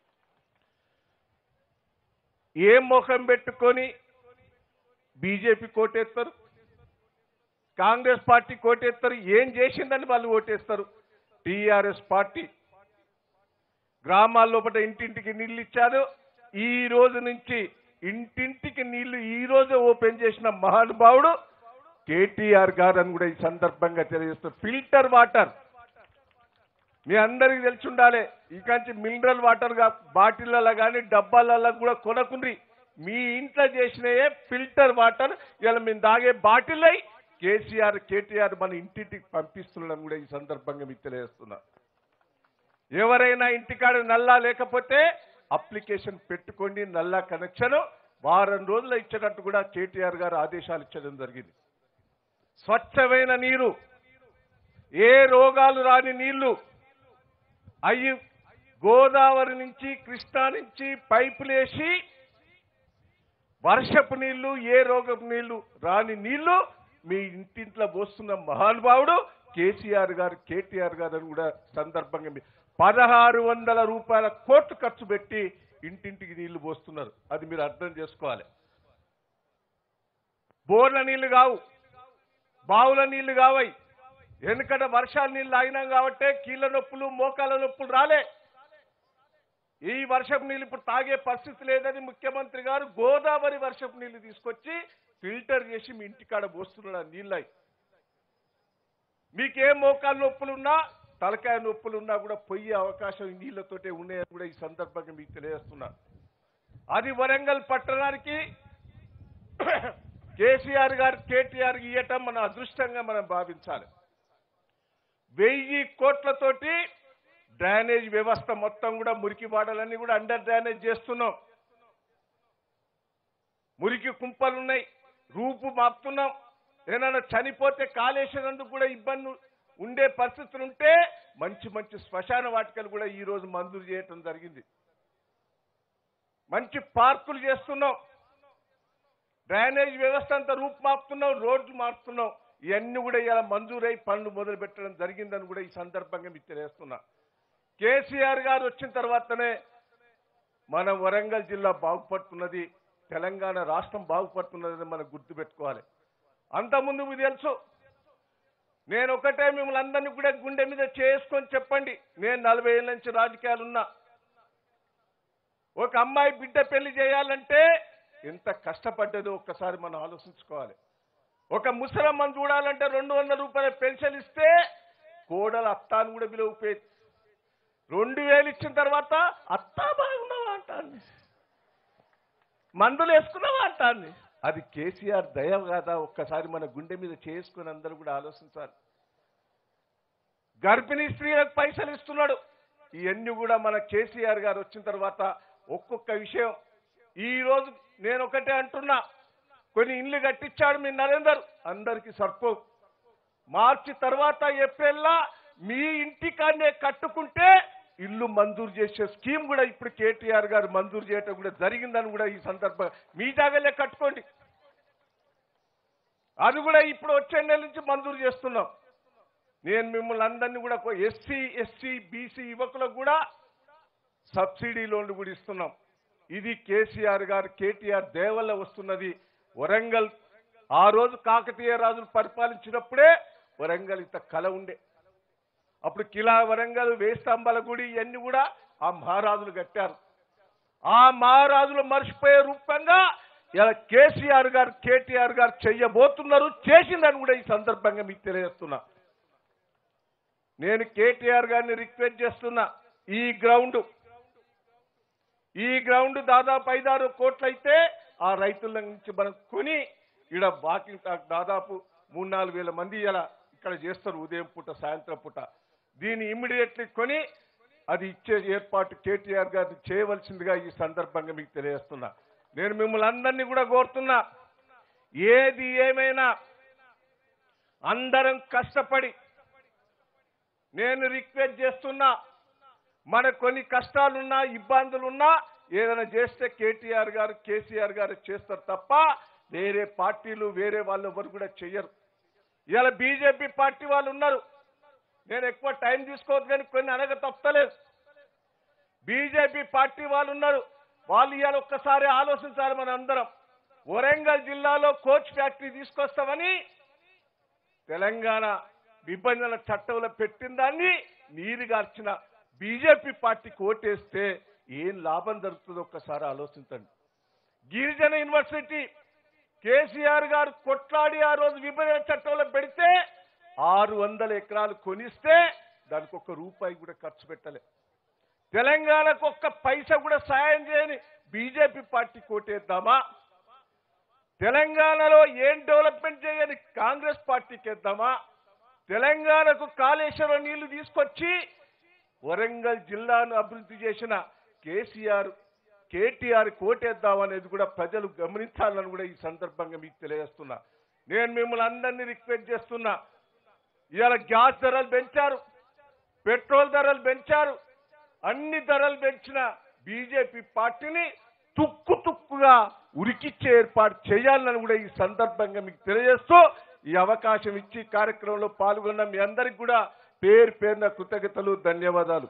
ఏం ముఖం పెట్టుకొని బీజేపీ కోటేస్తారు కాంగ్రెస్ పార్టీ కోటేస్తారు ఏం చేసిందని వాళ్ళు ఓటేస్తారు టీఆర్ఎస్ పార్టీ గ్రామాల లోపల ఇంటింటికి నీళ్లు ఇచ్చారు ఈ రోజు నుంచి ఇంటింటికి నీళ్లు ఈ రోజు ఓపెన్ చేసిన మహానుభావుడు కేటీఆర్ గారు అని కూడా ఈ సందర్భంగా తెలియజేస్తారు ఫిల్టర్ వాటర్ మీ అందరికి తెలిసి ఉండాలి ఇకాంచి మినరల్ వాటర్ గా బాటిళ్ళలో కానీ డబ్బాలలో కూడా కొనకుండ్రి మీ ఇంట్లో చేసినయే ఫిల్టర్ వాటర్ ఇలా మేము తాగే బాటిల్ అయి కేసీఆర్ కేటీఆర్ మన ఇంటింటికి పంపిస్తున్నాడని కూడా ఈ సందర్భంగా మీకు తెలియజేస్తున్నా ఎవరైనా ఇంటికాడ నల్లా లేకపోతే అప్లికేషన్ పెట్టుకోండి నల్లా కనెక్షన్ వారం రోజులు ఇచ్చినట్టు కూడా కేటీఆర్ గారు ఆదేశాలు ఇచ్చడం జరిగింది స్వచ్ఛమైన నీరు ఏ రోగాలు రాని నీళ్లు అయ్యి గోదావరి నుంచి కృష్ణా నుంచి పైపులేసి వర్షపు నీళ్లు ఏ రోగపు నీళ్లు రాని నీళ్లు మీ ఇంటింట్లో పోస్తున్న మహానుభావుడు కేసీఆర్ గారు కేటీఆర్ గారు అని కూడా సందర్భంగా మీ- పదహారు వందల రూపాయల కోట్లు ఖర్చు పెట్టి ఇంటింటికి నీళ్లు పోస్తున్నారు అది మీరు అర్థం చేసుకోవాలి బోర్ల నీళ్లు కావు బావుల నీళ్లు కావై ఎందుకంటే వర్షాల నీళ్లు ఆగినాం కాబట్టే కీళ్ళ నొప్పులు మోకాల నొప్పులు రాలే ఈ వర్షపు నీళ్ళు ఇప్పుడు తాగే పరిస్థితి లేదని ముఖ్యమంత్రి గారు గోదావరి వర్షపు నీళ్లు తీసుకొచ్చి ఫిల్టర్ చేసి మీ ఇంటికాడ పోస్తున్నాడు ఆ నీళ్ళై మీకేం మోకాలు నొప్పులున్నా తలకాయ నొప్పులున్నా కూడా పోయే అవకాశం ఈ నీళ్లతోటే ఉన్నాయని కూడా ఈ సందర్భంగా మీకు తెలియజేస్తున్నా అది వరంగల్ పట్టణానికి కేసీఆర్ గారు కేటీఆర్ ఇయ్యటం మన అదృష్టంగా మనం భావించాలి వెయ్యి కోట్లతోటి డ్రైనేజ్ వ్యవస్థ మొత్తం కూడా మురికి వాడలన్నీ కూడా అండర్ డ్రైనేజ్ చేస్తున్నాం మురికి కుంపలు ఉన్నాయి రూపు మాపుతున్నాం ఏదైనా చనిపోతే కాలేసినందుకు కూడా ఇబ్బంది ఉండే పరిస్థితులు ఉంటే మంచి మంచి శ్మశాన వాటికలు కూడా ఈ రోజు మంజూరు చేయటం జరిగింది మంచి పార్కులు చేస్తున్నాం డ్రైనేజ్ వ్యవస్థ అంతా రూపు మాపుతున్నాం రోడ్లు మారుతున్నాం ఇవన్నీ కూడా ఇలా మంజూరై పనులు మొదలు పెట్టడం జరిగిందని కూడా ఈ సందర్భంగా మీకు తెలియజేస్తున్నా కేసీఆర్ గారు వచ్చిన తర్వాతనే మన వరంగల్ జిల్లా బాగుపడుతున్నది తెలంగాణ రాష్ట్రం బాగుపడుతున్నదని మనం గుర్తుపెట్టుకోవాలి అంతకుముందు మీకు తెలుసు నేను ఒకటే మిమ్మల్ని అందరినీ కూడా గుండె మీద చేసుకొని చెప్పండి నేను నలభై ఏళ్ళ నుంచి రాజకీయాలు ఉన్నా ఒక అమ్మాయి బిడ్డ పెళ్లి చేయాలంటే ఎంత కష్టపడ్డదో ఒక్కసారి మనం ఆలోచించుకోవాలి ఒక ముసలమ్మని చూడాలంటే రెండు వందల రూపాయల పెన్షన్ ఇస్తే కోడలు అత్తాను కూడా పిలువపోయేది రెండు వేలు ఇచ్చిన తర్వాత అత్తా బాగున్నావా అంటాంది మందులు వేసుకున్నావా అంటాంది అది కేసీఆర్ దయ కదా ఒక్కసారి మన గుండె మీద చేసుకుని అందరూ కూడా ఆలోచించాలి గర్భిణీ స్త్రీలకు పైసలు ఇస్తున్నాడు ఇవన్నీ కూడా మన కేసీఆర్ గారు వచ్చిన తర్వాత ఒక్కొక్క విషయం ఈ రోజు నేను ఒకటే అంటున్నా కొన్ని ఇండ్లు కట్టించాడు మీ నరేందర్ అందరికి సర్పో మార్చి తర్వాత ఏప్రిల్లా మీ ఇంటికాన్నే కట్టుకుంటే ఇల్లు మంజూరు చేసే స్కీమ్ కూడా ఇప్పుడు కేటీఆర్ గారు మంజూరు చేయటం కూడా జరిగిందని కూడా ఈ సందర్భంగా మీ జాగాలే కట్టుకోండి అది కూడా ఇప్పుడు వచ్చే నెల నుంచి మంజూరు చేస్తున్నాం నేను మిమ్మల్ని అందరినీ కూడా ఎస్సీ ఎస్సీ బీసీ యువకులకు కూడా సబ్సిడీ లోన్లు కూడా ఇస్తున్నాం ఇది కేసీఆర్ గారు కేటీఆర్ దేవల్ల వస్తున్నది వరంగల్ ఆ రోజు కాకతీయ రాజులు పరిపాలించినప్పుడే వరంగల్ ఇంత కల ఉండే అప్పుడు కిలా వరంగల్ వేస్తంబాల గుడి ఇవన్నీ కూడా ఆ మహారాజులు కట్టారు ఆ మహారాజులు మర్చిపోయే రూపంగా ఇలా కేసీఆర్ గారు కేటీఆర్ గారు చెయ్యబోతున్నారు చేసిందని కూడా ఈ సందర్భంగా మీకు తెలియజేస్తున్నా నేను కేటీఆర్ గారిని రిక్వెస్ట్ చేస్తున్నా ఈ గ్రౌండ్ ఈ గ్రౌండ్ దాదాపు ఐదారు కోట్లయితే ఆ రైతుల నుంచి మనం కొని ఇక్కడ వాకింగ్ టాక్ దాదాపు మూడు నాలుగు వేల మంది ఇలా ఇక్కడ చేస్తారు ఉదయం పూట సాయంత్రం పూట దీన్ని ఇమ్మీడియట్లీ కొని అది ఇచ్చే ఏర్పాటు కేటీఆర్ గారిని చేయవలసిందిగా ఈ సందర్భంగా మీకు తెలియజేస్తున్నా నేను మిమ్మల్ని అందరినీ కూడా కోరుతున్నా ఏది ఏమైనా అందరం కష్టపడి నేను రిక్వెస్ట్ చేస్తున్నా మన కొన్ని కష్టాలున్నా ఇబ్బందులున్నా ఏదైనా చేస్తే కేటీఆర్ గారు కేసీఆర్ గారు చేస్తారు తప్ప వేరే పార్టీలు వేరే వాళ్ళు ఎవరు కూడా చెయ్యరు ఇవాళ బీజేపీ పార్టీ వాళ్ళు ఉన్నారు నేను ఎక్కువ టైం తీసుకోవద్దు కానీ కొన్ని అనగ తప్పలేదు బీజేపీ పార్టీ వాళ్ళు ఉన్నారు వాళ్ళు ఇవాళ ఒక్కసారి ఆలోచించాలి మన అందరం వరంగల్ జిల్లాలో కోచ్ ఫ్యాక్టరీ తీసుకొస్తామని తెలంగాణ విభజన చట్టంలో పెట్టిన దాన్ని నీరుగార్చిన బీజేపీ పార్టీకి ఓటేస్తే ఏం లాభం జరుగుతుందో ఒక్కసారి ఆలోచించండి గిరిజన యూనివర్సిటీ కేసీఆర్ గారు కొట్లాడి ఆ రోజు విభజన చట్టంలో పెడితే ఆరు వందల ఎకరాలు కొనిస్తే దానికి ఒక్క రూపాయి కూడా ఖర్చు పెట్టలే తెలంగాణకు ఒక్క పైసా కూడా సాయం చేయని బీజేపీ పార్టీ కోటేద్దామా తెలంగాణలో ఏం డెవలప్మెంట్ చేయని కాంగ్రెస్ పార్టీకి వేద్దామా తెలంగాణకు కాళేశ్వరం నీళ్లు తీసుకొచ్చి వరంగల్ జిల్లాను అభివృద్ధి చేసిన కేసీఆర్ కేటీఆర్ కోటేద్దాం అనేది కూడా ప్రజలు గమనించాలని కూడా ఈ సందర్భంగా మీకు తెలియజేస్తున్నా నేను మిమ్మల్ని అందరినీ రిక్వెస్ట్ చేస్తున్నా ఇవాళ గ్యాస్ ధరలు పెంచారు పెట్రోల్ ధరలు పెంచారు అన్ని ధరలు పెంచిన బీజేపీ పార్టీని తుక్కు తుక్కుగా ఉరికిచ్చే ఏర్పాటు చేయాలని కూడా ఈ సందర్భంగా మీకు తెలియజేస్తూ ఈ అవకాశం ఇచ్చి ఈ కార్యక్రమంలో పాల్గొన్న మీ అందరికి కూడా పేరు పేరున కృతజ్ఞతలు ధన్యవాదాలు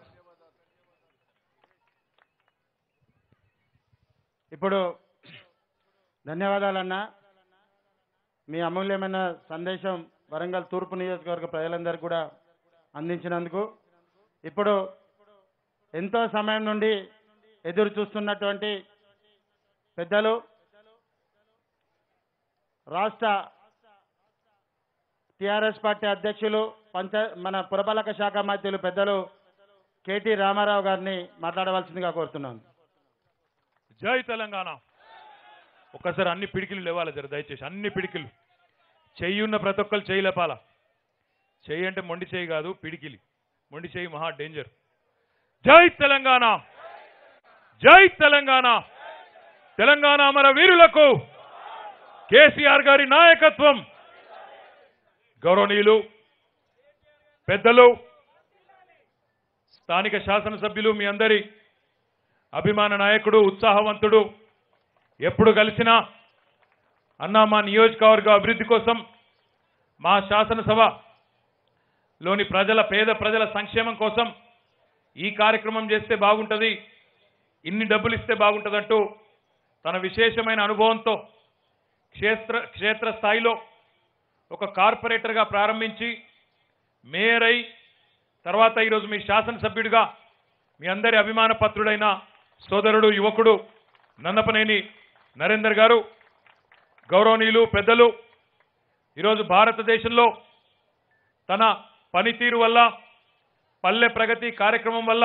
ఇప్పుడు ధన్యవాదాలన్నా మీ అమూల్యమైన సందేశం వరంగల్ తూర్పు నియోజకవర్గ ప్రజలందరికీ కూడా అందించినందుకు ఇప్పుడు ఎంతో సమయం నుండి ఎదురు చూస్తున్నటువంటి పెద్దలు రాష్ట్ర టిఆర్ఎస్ పార్టీ అధ్యక్షులు పంచ మన పురపాలక శాఖ మంత్రులు పెద్దలు కేటీ రామారావు గారిని మాట్లాడవలసిందిగా కోరుతున్నాను జై తెలంగాణ ఒక్కసారి అన్ని పిడికిలు లేవాలి జర దయచేసి అన్ని పిడికిలు చెయ్యి ఉన్న ప్రతి ఒక్కరు చెయ్యి లేపాల చెయ్యి అంటే మొండి చెయ్యి కాదు పిడికిలి మొండి చెయ్యి మహా డేంజర్ జై తెలంగాణ జై తెలంగాణ తెలంగాణ అమర వీరులకు కేసీఆర్ గారి నాయకత్వం గౌరవనీయులు పెద్దలు స్థానిక శాసనసభ్యులు మీ అందరి అభిమాన నాయకుడు ఉత్సాహవంతుడు ఎప్పుడు కలిసినా అన్నా మా నియోజకవర్గ అభివృద్ధి కోసం మా శాసనసభ లోని ప్రజల పేద ప్రజల సంక్షేమం కోసం ఈ కార్యక్రమం చేస్తే బాగుంటుంది ఇన్ని డబ్బులు ఇస్తే బాగుంటుందంటూ తన విశేషమైన అనుభవంతో క్షేత్ర క్షేత్ర స్థాయిలో ఒక కార్పొరేటర్గా ప్రారంభించి మేయర్ అయి తర్వాత ఈరోజు మీ శాసనసభ్యుడిగా మీ అందరి అభిమాన పత్రుడైన సోదరుడు యువకుడు నన్నపనేని నరేందర్ గారు గౌరవనీయులు పెద్దలు ఈరోజు భారతదేశంలో తన పనితీరు వల్ల పల్లె ప్రగతి కార్యక్రమం వల్ల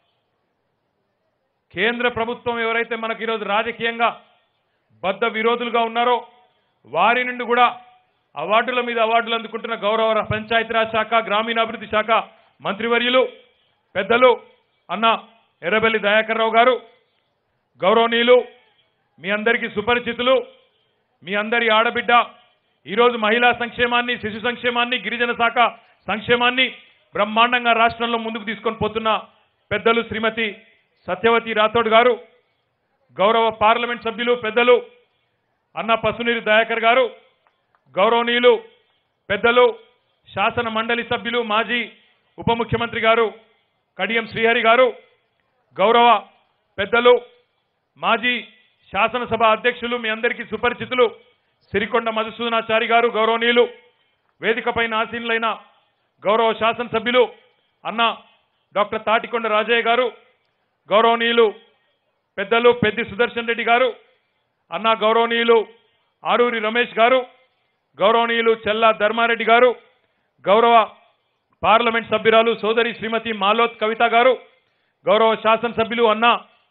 కేంద్ర ప్రభుత్వం ఎవరైతే మనకు ఈరోజు రాజకీయంగా బద్ద విరోధులుగా ఉన్నారో వారి నుండి కూడా అవార్డుల మీద అవార్డులు అందుకుంటున్న గౌరవ పంచాయతీరాజ్ శాఖ గ్రామీణాభివృద్ధి శాఖ మంత్రివర్యులు పెద్దలు అన్న ఎర్రబెల్లి దయాకర్ రావు గారు గౌరవనీయులు మీ అందరికీ సుపరిచితులు మీ అందరి ఆడబిడ్డ ఈరోజు మహిళా సంక్షేమాన్ని శిశు సంక్షేమాన్ని గిరిజన శాఖ సంక్షేమాన్ని బ్రహ్మాండంగా రాష్ట్రంలో ముందుకు తీసుకొని పోతున్న పెద్దలు శ్రీమతి సత్యవతి రాథోడ్ గారు గౌరవ పార్లమెంట్ సభ్యులు పెద్దలు అన్న పసునీరు దయాకర్ గారు గౌరవనీయులు పెద్దలు శాసన మండలి సభ్యులు మాజీ ఉప ముఖ్యమంత్రి గారు కడియం శ్రీహరి గారు గౌరవ పెద్దలు మాజీ శాసనసభ అధ్యక్షులు మీ అందరికీ సుపరిచితులు సిరికొండ మధుసూదనాచారి గారు గౌరవనీయులు వేదికపైన ఆసీనులైన గౌరవ శాసనసభ్యులు అన్న డాక్టర్ తాటికొండ రాజయ్య గారు గౌరవనీయులు పెద్దలు పెద్ది సుదర్శన్ రెడ్డి గారు అన్న గౌరవనీయులు ఆరూరి రమేష్ గారు గౌరవనీయులు చెల్లా ధర్మారెడ్డి గారు గౌరవ పార్లమెంట్ సభ్యురాలు సోదరి శ్రీమతి మాలోత్ కవిత గారు గౌరవ శాసనసభ్యులు అన్న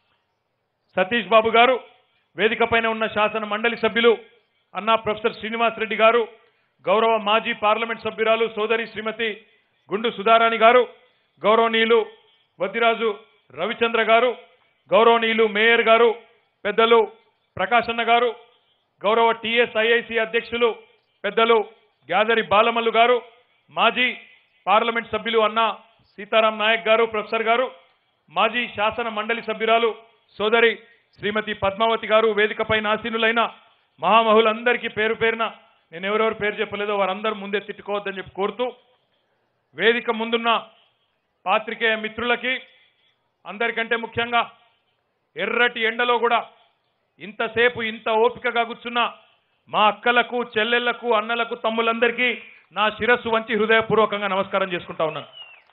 సతీష్ బాబు గారు వేదిక పైన ఉన్న శాసన మండలి సభ్యులు అన్న ప్రొఫెసర్ శ్రీనివాస్ రెడ్డి గారు గౌరవ మాజీ పార్లమెంట్ సభ్యురాలు సోదరి శ్రీమతి గుండు సుధారాణి గారు గౌరవనీయులు వద్దిరాజు రవిచంద్ర గారు గౌరవనీయులు మేయర్ గారు పెద్దలు ప్రకాశన్న గారు గౌరవ టిఎస్ఐఐసి అధ్యక్షులు పెద్దలు గ్యాదరి బాలమల్లు గారు మాజీ పార్లమెంట్ సభ్యులు అన్న సీతారాం నాయక్ గారు ప్రొఫెసర్ గారు మాజీ శాసన మండలి సభ్యురాలు సోదరి శ్రీమతి పద్మావతి గారు వేదికపై ఆసీనులైన మహామహులందరికీ పేరు పేరున నేను ఎవరెవరు పేరు చెప్పలేదో వారందరూ ముందే తిట్టుకోవద్దని చెప్పి కోరుతూ వేదిక ముందున్న పాత్రికేయ మిత్రులకి అందరికంటే ముఖ్యంగా ఎర్రటి ఎండలో కూడా ఇంతసేపు ఇంత ఓపికగా కూర్చున్న మా అక్కలకు చెల్లెళ్లకు అన్నలకు తమ్ములందరికీ నా శిరస్సు వంచి హృదయపూర్వకంగా నమస్కారం చేసుకుంటా ఉన్నాను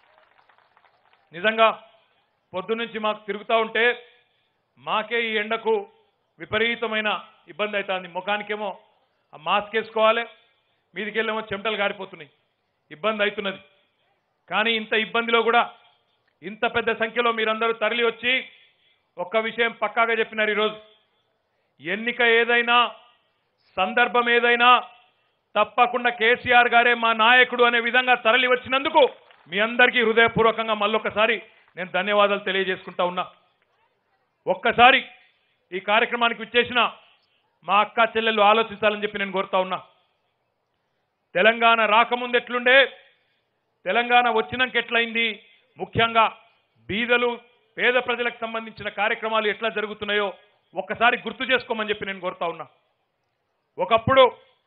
నిజంగా పొద్దునుంచి మాకు తిరుగుతూ ఉంటే మాకే ఈ ఎండకు విపరీతమైన ఇబ్బంది అవుతుంది ముఖానికేమో ఆ మాస్క్ వేసుకోవాలి మీదికెళ్ళేమో చెమటలు గారిపోతున్నాయి ఇబ్బంది అవుతున్నది కానీ ఇంత ఇబ్బందిలో కూడా ఇంత పెద్ద సంఖ్యలో మీరందరూ తరలి వచ్చి ఒక్క విషయం పక్కాగా చెప్పినారు ఈరోజు ఎన్నిక ఏదైనా సందర్భం ఏదైనా తప్పకుండా కేసీఆర్ గారే మా నాయకుడు అనే విధంగా తరలి వచ్చినందుకు మీ అందరికీ హృదయపూర్వకంగా మళ్ళొకసారి నేను ధన్యవాదాలు తెలియజేసుకుంటా ఉన్నా ఒక్కసారి ఈ కార్యక్రమానికి విచ్చేసిన మా అక్క చెల్లెళ్ళు ఆలోచించాలని చెప్పి నేను కోరుతా ఉన్నా తెలంగాణ రాకముందు ఎట్లుండే తెలంగాణ వచ్చినాక ఎట్లయింది ముఖ్యంగా బీదలు పేద ప్రజలకు సంబంధించిన కార్యక్రమాలు ఎట్లా జరుగుతున్నాయో ఒక్కసారి గుర్తు చేసుకోమని చెప్పి నేను కోరుతా ఉన్నా ఒకప్పుడు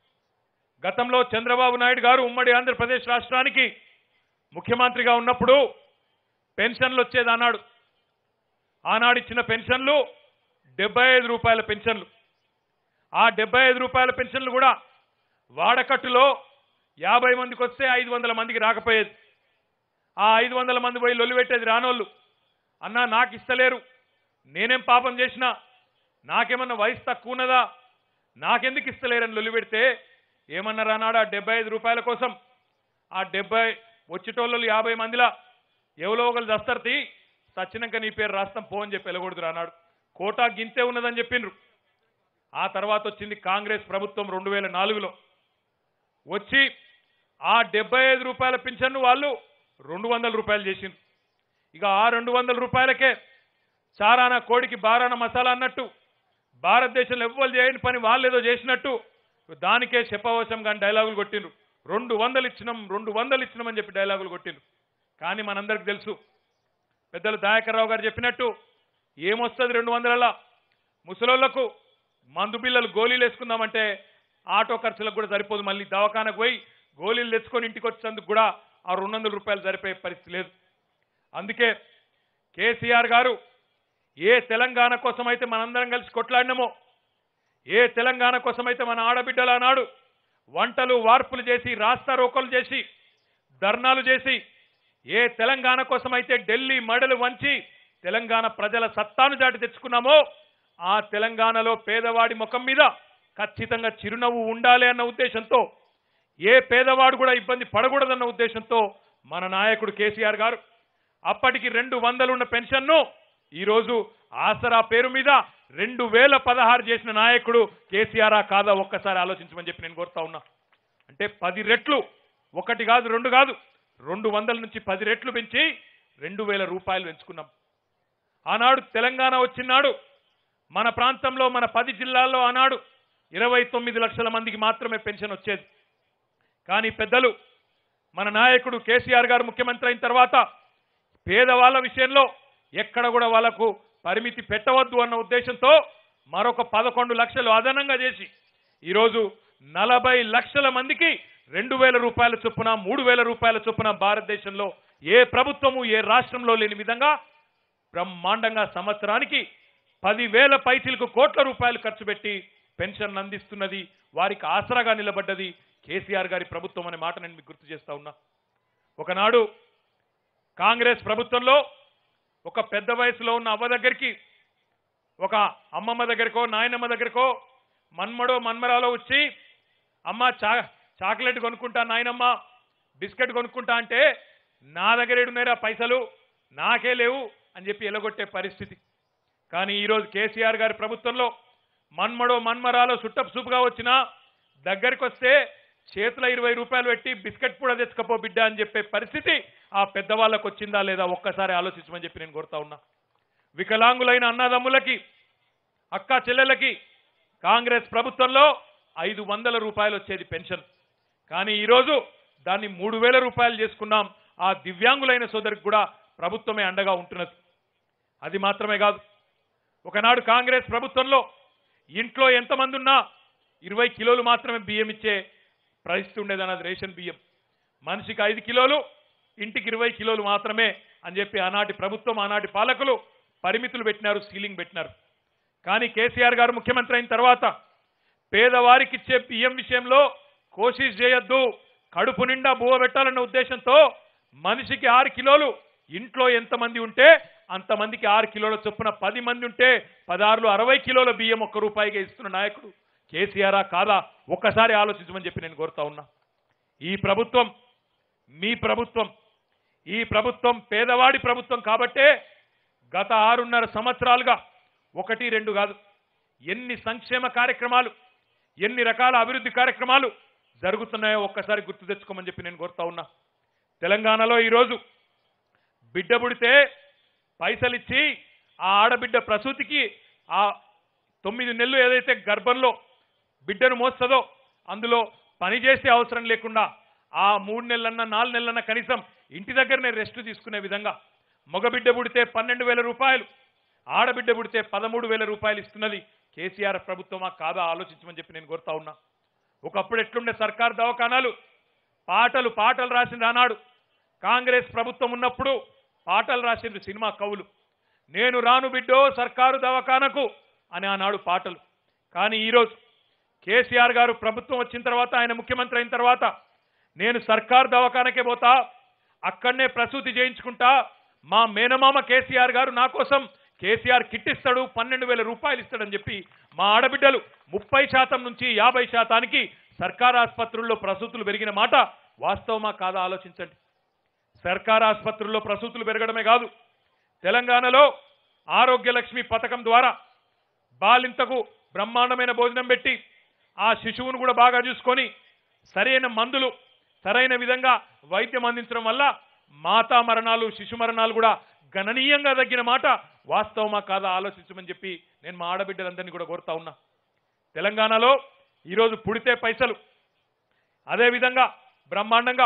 గతంలో చంద్రబాబు నాయుడు గారు ఉమ్మడి ఆంధ్రప్రదేశ్ రాష్ట్రానికి ముఖ్యమంత్రిగా ఉన్నప్పుడు పెన్షన్లు వచ్చేది అన్నాడు ఆనాడు ఇచ్చిన పెన్షన్లు డెబ్బై ఐదు రూపాయల పెన్షన్లు ఆ డెబ్బై ఐదు రూపాయల పెన్షన్లు కూడా వాడకట్టులో యాభై మందికి వస్తే ఐదు వందల మందికి రాకపోయేది ఆ ఐదు వందల మంది పోయి లొల్లి పెట్టేది రానోళ్ళు అన్నా నాకు ఇస్తలేరు నేనేం పాపం చేసినా నాకేమన్నా వయసు తక్కువ ఉన్నదా నాకెందుకు ఇస్తలేరని లొల్లి పెడితే ఏమన్నారు అన్నాడు ఆ డెబ్బై ఐదు రూపాయల కోసం ఆ డెబ్బై వచ్చేటోళ్ళు యాభై మందిలా ఎవరో ఒకరు దస్తర్తి సచ్చినాక నీ పేరు రాస్తాం పో అని చెప్పి వెళ్ళకూడదు అన్నాడు కోటా గింతే ఉన్నదని చెప్పిండ్రు ఆ తర్వాత వచ్చింది కాంగ్రెస్ ప్రభుత్వం రెండు వేల నాలుగులో వచ్చి ఆ డెబ్బై ఐదు రూపాయల పింఛన్ను వాళ్ళు రెండు వందల రూపాయలు చేసిండ్రు ఇక ఆ రెండు వందల రూపాయలకే చారాన కోడికి బారాన మసాలా అన్నట్టు భారతదేశంలో ఎవ్వరు చేయని పని వాళ్ళు ఏదో చేసినట్టు దానికే చెప్పవశం కానీ డైలాగులు కొట్టిండ్రు రెండు వందలు ఇచ్చినాం రెండు వందలు ఇచ్చినామని చెప్పి డైలాగులు కొట్టిండ్రు కానీ మనందరికి తెలుసు పెద్దలు దయాకర్రావు గారు చెప్పినట్టు ఏమొస్తుంది రెండు వందల ముసలోళ్లకు మందు బిల్లలు గోళీలు వేసుకుందామంటే ఆటో ఖర్చులకు కూడా సరిపోదు మళ్ళీ దవాఖానకు పోయి గోళీలు తెచ్చుకొని ఇంటికి వచ్చేందుకు కూడా ఆ రెండు వందల రూపాయలు సరిపోయే పరిస్థితి లేదు అందుకే కేసీఆర్ గారు ఏ తెలంగాణ కోసం అయితే మనందరం కలిసి కొట్లాడినామో ఏ తెలంగాణ కోసం అయితే మన ఆడబిడ్డలు ఆనాడు వంటలు వార్పులు చేసి రాస్తా రోకలు చేసి ధర్నాలు చేసి ఏ తెలంగాణ కోసం అయితే ఢిల్లీ మడలు వంచి తెలంగాణ ప్రజల సత్తాను దాటి తెచ్చుకున్నామో ఆ తెలంగాణలో పేదవాడి ముఖం మీద ఖచ్చితంగా చిరునవ్వు ఉండాలి అన్న ఉద్దేశంతో ఏ పేదవాడు కూడా ఇబ్బంది పడకూడదన్న ఉద్దేశంతో మన నాయకుడు కేసీఆర్ గారు అప్పటికి రెండు వందలున్న పెన్షన్ను ఈరోజు ఆసరా పేరు మీద రెండు వేల పదహారు చేసిన నాయకుడు కేసీఆర్ ఆ కాదా ఒక్కసారి ఆలోచించమని చెప్పి నేను కోరుతా ఉన్నా అంటే పది రెట్లు ఒకటి కాదు రెండు కాదు రెండు వందల నుంచి పది రెట్లు పెంచి రెండు వేల రూపాయలు పెంచుకున్నాం ఆనాడు తెలంగాణ వచ్చినాడు మన ప్రాంతంలో మన పది జిల్లాల్లో ఆనాడు ఇరవై తొమ్మిది లక్షల మందికి మాత్రమే పెన్షన్ వచ్చేది కానీ పెద్దలు మన నాయకుడు కేసీఆర్ గారు ముఖ్యమంత్రి అయిన తర్వాత పేదవాళ్ళ విషయంలో ఎక్కడ కూడా వాళ్ళకు పరిమితి పెట్టవద్దు అన్న ఉద్దేశంతో మరొక పదకొండు లక్షలు అదనంగా చేసి ఈరోజు నలభై లక్షల మందికి రెండు వేల రూపాయల చొప్పున మూడు వేల రూపాయల చొప్పున భారతదేశంలో ఏ ప్రభుత్వము ఏ రాష్ట్రంలో లేని విధంగా బ్రహ్మాండంగా సంవత్సరానికి పదివేల పైసలకు కోట్ల రూపాయలు ఖర్చు పెట్టి పెన్షన్ అందిస్తున్నది వారికి ఆసరాగా నిలబడ్డది కేసీఆర్ గారి ప్రభుత్వం అనే మాట నేను మీకు గుర్తు చేస్తా ఉన్నా ఒకనాడు కాంగ్రెస్ ప్రభుత్వంలో ఒక పెద్ద వయసులో ఉన్న అవ్వ దగ్గరికి ఒక అమ్మమ్మ దగ్గరకో నాయనమ్మ దగ్గరకో మన్మడో మన్మరాలో వచ్చి అమ్మ చా చాక్లెట్ కొనుక్కుంటా నాయనమ్మ బిస్కెట్ కొనుక్కుంటా అంటే నా దగ్గర ఏడున్నారా పైసలు నాకే లేవు అని చెప్పి ఎలగొట్టే పరిస్థితి కానీ ఈరోజు కేసీఆర్ గారి ప్రభుత్వంలో మన్మడో మన్మరాలో సుట్టపు సూపుగా వచ్చినా దగ్గరికి వస్తే చేతుల ఇరవై రూపాయలు పెట్టి బిస్కెట్ కూడా తెచ్చుకపో బిడ్డ అని చెప్పే పరిస్థితి ఆ పెద్దవాళ్ళకు వచ్చిందా లేదా ఒక్కసారి ఆలోచించమని చెప్పి నేను కోరుతా ఉన్నా వికలాంగులైన అన్నదమ్ములకి అక్క చెల్లెలకి కాంగ్రెస్ ప్రభుత్వంలో ఐదు వందల రూపాయలు వచ్చేది పెన్షన్ కానీ ఈరోజు దాన్ని మూడు వేల రూపాయలు చేసుకున్నాం ఆ దివ్యాంగులైన సోదరికి కూడా ప్రభుత్వమే అండగా ఉంటున్నది అది మాత్రమే కాదు ఒకనాడు కాంగ్రెస్ ప్రభుత్వంలో ఇంట్లో ఎంతమంది ఉన్నా ఇరవై కిలోలు మాత్రమే బియ్యం ఇచ్చే పరిస్థితి ఉండేది అన్నది రేషన్ బియ్యం మనిషికి ఐదు కిలోలు ఇంటికి ఇరవై కిలోలు మాత్రమే అని చెప్పి ఆనాటి ప్రభుత్వం ఆనాటి పాలకులు పరిమితులు పెట్టినారు సీలింగ్ పెట్టినారు కానీ కేసీఆర్ గారు ముఖ్యమంత్రి అయిన తర్వాత పేదవారికి ఇచ్చే బియ్యం విషయంలో కోషిష్ చేయొద్దు కడుపు నిండా బువ్వ పెట్టాలన్న ఉద్దేశంతో మనిషికి ఆరు కిలోలు ఇంట్లో ఎంతమంది ఉంటే అంతమందికి ఆరు కిలోల చొప్పున పది మంది ఉంటే పదహారులు అరవై కిలోల బియ్యం ఒక్క రూపాయిగా ఇస్తున్న నాయకుడు కేసీఆరా కాదా ఒక్కసారి ఆలోచించమని చెప్పి నేను కోరుతా ఉన్నా ఈ ప్రభుత్వం మీ ప్రభుత్వం ఈ ప్రభుత్వం పేదవాడి ప్రభుత్వం కాబట్టే గత ఆరున్నర సంవత్సరాలుగా ఒకటి రెండు కాదు ఎన్ని సంక్షేమ కార్యక్రమాలు ఎన్ని రకాల అభివృద్ధి కార్యక్రమాలు జరుగుతున్నాయో ఒక్కసారి గుర్తు తెచ్చుకోమని చెప్పి నేను కోరుతా ఉన్నా తెలంగాణలో ఈరోజు బిడ్డ పుడితే పైసలు ఇచ్చి ఆ ఆడబిడ్డ ప్రసూతికి ఆ తొమ్మిది నెలలు ఏదైతే గర్భంలో బిడ్డను మోస్తుందో అందులో పని చేసే అవసరం లేకుండా ఆ మూడు నెలలన్నా నాలుగు నెలలన్నా కనీసం ఇంటి దగ్గరనే రెస్ట్ తీసుకునే విధంగా మగబిడ్డ పుడితే పన్నెండు వేల రూపాయలు ఆడబిడ్డ పుడితే పదమూడు వేల రూపాయలు ఇస్తున్నది కేసీఆర్ ప్రభుత్వమా కాదా ఆలోచించమని చెప్పి నేను కోరుతా ఉన్నా ఒకప్పుడు ఎట్లుండే సర్కార్ దవాఖానాలు పాటలు పాటలు రాసింది ఆనాడు కాంగ్రెస్ ప్రభుత్వం ఉన్నప్పుడు పాటలు రాసిండ్రు సినిమా కవులు నేను రాను బిడ్డో సర్కారు దవాఖానకు అని ఆనాడు పాటలు కానీ ఈరోజు కేసీఆర్ గారు ప్రభుత్వం వచ్చిన తర్వాత ఆయన ముఖ్యమంత్రి అయిన తర్వాత నేను సర్కార్ దవాఖానకే పోతా అక్కడనే ప్రసూతి చేయించుకుంటా మా మేనమామ కేసీఆర్ గారు నా కోసం కేసీఆర్ కిట్ ఇస్తాడు పన్నెండు వేల రూపాయలు ఇస్తాడని చెప్పి మా ఆడబిడ్డలు ముప్పై శాతం నుంచి యాభై శాతానికి సర్కార్ ఆసుపత్రుల్లో ప్రసూతులు పెరిగిన మాట వాస్తవమా కాదా ఆలోచించండి సర్కార్ ఆసుపత్రుల్లో ప్రసూతులు పెరగడమే కాదు తెలంగాణలో ఆరోగ్య లక్ష్మి పథకం ద్వారా బాలింతకు బ్రహ్మాండమైన భోజనం పెట్టి ఆ శిశువును కూడా బాగా చూసుకొని సరైన మందులు సరైన విధంగా వైద్యం అందించడం వల్ల మాతా మరణాలు శిశు మరణాలు కూడా గణనీయంగా తగ్గిన మాట వాస్తవమా కాదా ఆలోచించమని చెప్పి నేను మా ఆడబిడ్డలందరినీ కూడా కోరుతా ఉన్నా తెలంగాణలో ఈరోజు పుడితే పైసలు అదేవిధంగా బ్రహ్మాండంగా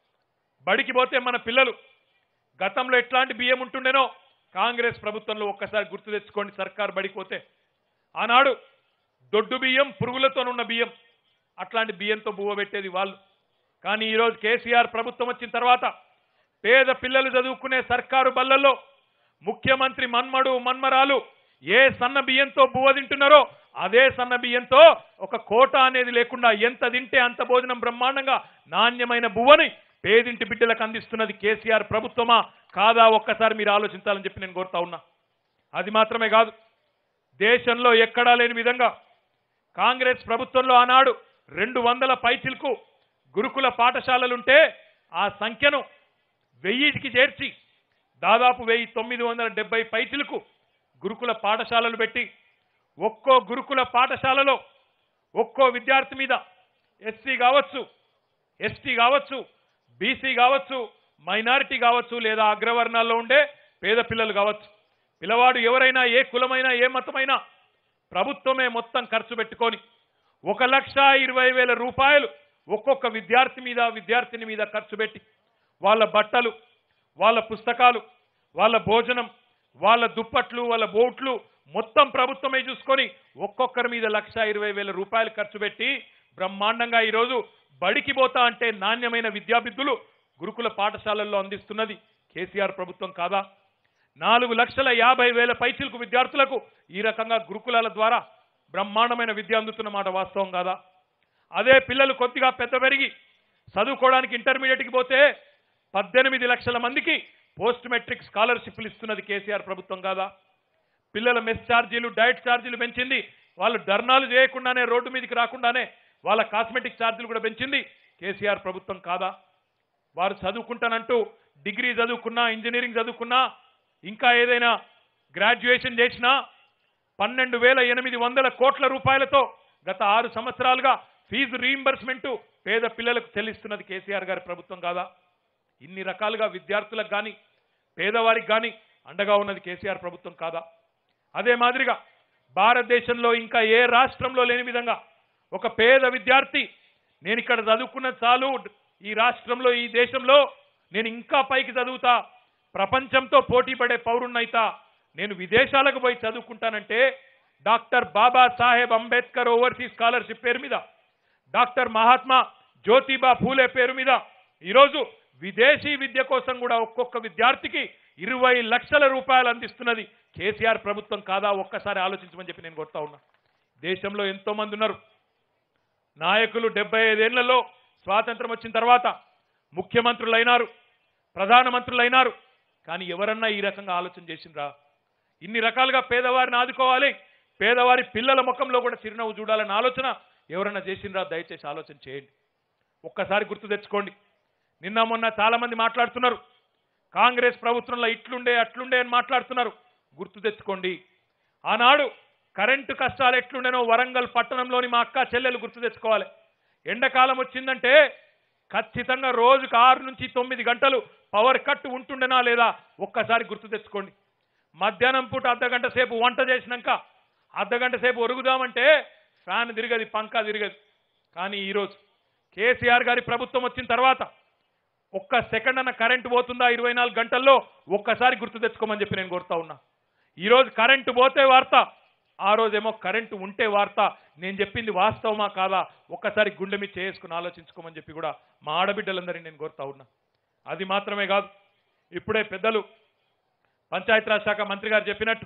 బడికి పోతే మన పిల్లలు గతంలో ఎట్లాంటి బియ్యం ఉంటుండేనో కాంగ్రెస్ ప్రభుత్వంలో ఒక్కసారి గుర్తు తెచ్చుకోండి సర్కార్ బడికి పోతే ఆనాడు దొడ్డు బియ్యం పురుగులతోనున్న బియ్యం అట్లాంటి బియ్యంతో బువ్వ పెట్టేది వాళ్ళు కానీ ఈరోజు కేసీఆర్ ప్రభుత్వం వచ్చిన తర్వాత పేద పిల్లలు చదువుకునే సర్కారు బల్లల్లో ముఖ్యమంత్రి మన్మడు మన్మరాలు ఏ సన్న బియ్యంతో బువ్వ తింటున్నారో అదే సన్న బియ్యంతో ఒక కోట అనేది లేకుండా ఎంత తింటే అంత భోజనం బ్రహ్మాండంగా నాణ్యమైన బువ్వని పేదింటి బిడ్డలకు అందిస్తున్నది కేసీఆర్ ప్రభుత్వమా కాదా ఒక్కసారి మీరు ఆలోచించాలని చెప్పి నేను కోరుతా ఉన్నా అది మాత్రమే కాదు దేశంలో ఎక్కడా లేని విధంగా కాంగ్రెస్ ప్రభుత్వంలో ఆనాడు రెండు వందల పైచిలకు గురుకుల పాఠశాలలుంటే ఆ సంఖ్యను వెయ్యికి చేర్చి దాదాపు వెయ్యి తొమ్మిది వందల డెబ్బై పైచిలకు గురుకుల పాఠశాలలు పెట్టి ఒక్కో గురుకుల పాఠశాలలో ఒక్కో విద్యార్థి మీద ఎస్సీ కావచ్చు ఎస్టీ కావచ్చు బీసీ కావచ్చు మైనారిటీ కావచ్చు లేదా అగ్రవర్ణాల్లో ఉండే పేద పిల్లలు కావచ్చు పిల్లవాడు ఎవరైనా ఏ కులమైనా ఏ మతమైనా ప్రభుత్వమే మొత్తం ఖర్చు పెట్టుకొని ఒక లక్ష ఇరవై వేల రూపాయలు ఒక్కొక్క విద్యార్థి మీద విద్యార్థిని మీద ఖర్చు పెట్టి వాళ్ళ బట్టలు వాళ్ళ పుస్తకాలు వాళ్ళ భోజనం వాళ్ళ దుప్పట్లు వాళ్ళ బోట్లు మొత్తం ప్రభుత్వమే చూసుకొని ఒక్కొక్కరి మీద లక్ష ఇరవై వేల రూపాయలు ఖర్చు పెట్టి బ్రహ్మాండంగా ఈరోజు బడికి పోతా అంటే నాణ్యమైన విద్యాబిద్దులు గురుకుల పాఠశాలల్లో అందిస్తున్నది కేసీఆర్ ప్రభుత్వం కాదా నాలుగు లక్షల యాభై వేల పైచిలకు విద్యార్థులకు ఈ రకంగా గురుకులాల ద్వారా బ్రహ్మాండమైన విద్య అందుతున్న మాట వాస్తవం కాదా అదే పిల్లలు కొద్దిగా పెద్ద పెరిగి చదువుకోవడానికి ఇంటర్మీడియట్కి పోతే పద్దెనిమిది లక్షల మందికి పోస్ట్ మెట్రిక్ స్కాలర్షిప్లు ఇస్తున్నది కేసీఆర్ ప్రభుత్వం కాదా పిల్లల మెస్ ఛార్జీలు డైట్ ఛార్జీలు పెంచింది వాళ్ళు ధర్నాలు చేయకుండానే రోడ్డు మీదకి రాకుండానే వాళ్ళ కాస్మెటిక్ ఛార్జీలు కూడా పెంచింది కేసీఆర్ ప్రభుత్వం కాదా వారు చదువుకుంటానంటూ డిగ్రీ చదువుకున్నా ఇంజనీరింగ్ చదువుకున్నా ఇంకా ఏదైనా గ్రాడ్యుయేషన్ చేసినా పన్నెండు వేల ఎనిమిది వందల కోట్ల రూపాయలతో గత ఆరు సంవత్సరాలుగా ఫీజు రీయింబర్స్మెంట్ పేద పిల్లలకు చెల్లిస్తున్నది కేసీఆర్ గారి ప్రభుత్వం కాదా ఇన్ని రకాలుగా విద్యార్థులకు కానీ పేదవారికి కానీ అండగా ఉన్నది కేసీఆర్ ప్రభుత్వం కాదా అదే మాదిరిగా భారతదేశంలో ఇంకా ఏ రాష్ట్రంలో లేని విధంగా ఒక పేద విద్యార్థి నేను ఇక్కడ చదువుకున్న చాలు ఈ రాష్ట్రంలో ఈ దేశంలో నేను ఇంకా పైకి చదువుతా ప్రపంచంతో పోటీ పడే పౌరుణ్ణైతా నేను విదేశాలకు పోయి చదువుకుంటానంటే doctor Baba Saheb Ambedkar overseas scholarship పేరు మీద డాక్టర్ మహాత్మా జ్యోతిబా ఫూలే పేరు మీద ఈరోజు విదేశీ విద్య కోసం కూడా ఒక్కొక్క విద్యార్థికి ఇరవై లక్షల రూపాయలు అందిస్తున్నది కేసీఆర్ ప్రభుత్వం కాదా ఒక్కసారి ఆలోచించమని చెప్పి నేను కొడతా ఉన్నా దేశంలో ఎంతో మంది ఉన్నారు నాయకులు డెబ్బై ఐదేళ్లలో స్వాతంత్రం వచ్చిన తర్వాత ముఖ్యమంత్రులైనారు ప్రధానమంత్రులైనారు కానీ ఎవరన్నా ఈ రకంగా ఆలోచన చేసిండ్రా ఇన్ని రకాలుగా పేదవారిని ఆదుకోవాలి పేదవారి పిల్లల ముఖంలో కూడా చిరునవ్వు చూడాలన్న ఆలోచన ఎవరన్నా చేసిండ్రా దయచేసి ఆలోచన చేయండి ఒక్కసారి గుర్తు తెచ్చుకోండి నిన్న మొన్న చాలా మంది మాట్లాడుతున్నారు కాంగ్రెస్ ప్రభుత్వంలో ఇట్లుండే అట్లుండే అని మాట్లాడుతున్నారు గుర్తు తెచ్చుకోండి ఆనాడు కరెంటు కష్టాలు ఎట్లుండేనో వరంగల్ పట్టణంలోని మా అక్క చెల్లెలు గుర్తు తెచ్చుకోవాలి ఎండాకాలం వచ్చిందంటే ఖచ్చితంగా రోజుకు ఆరు నుంచి తొమ్మిది గంటలు పవర్ కట్ ఉంటుండేనా లేదా ఒక్కసారి గుర్తు తెచ్చుకోండి మధ్యాహ్నం పూట అర్ధగంట సేపు వంట చేసినాక అర్ధగంట సేపు ఒరుగుదామంటే ఫ్యాన్ తిరగది పంకా తిరగదు కానీ ఈరోజు కేసీఆర్ గారి ప్రభుత్వం వచ్చిన తర్వాత ఒక్క సెకండ్ అన్న కరెంటు పోతుందా ఇరవై నాలుగు గంటల్లో ఒక్కసారి గుర్తు తెచ్చుకోమని చెప్పి నేను కోరుతా ఉన్నా ఈరోజు కరెంటు పోతే వార్త ఆ రోజేమో కరెంటు ఉంటే వార్త నేను చెప్పింది వాస్తవమా కాదా ఒక్కసారి గుండె మీద చేసుకుని ఆలోచించుకోమని చెప్పి కూడా మా ఆడబిడ్డలందరినీ నేను కోరుతా ఉన్నా అది మాత్రమే కాదు ఇప్పుడే పెద్దలు పంచాయతీరాజ్ శాఖ మంత్రి గారు చెప్పినట్టు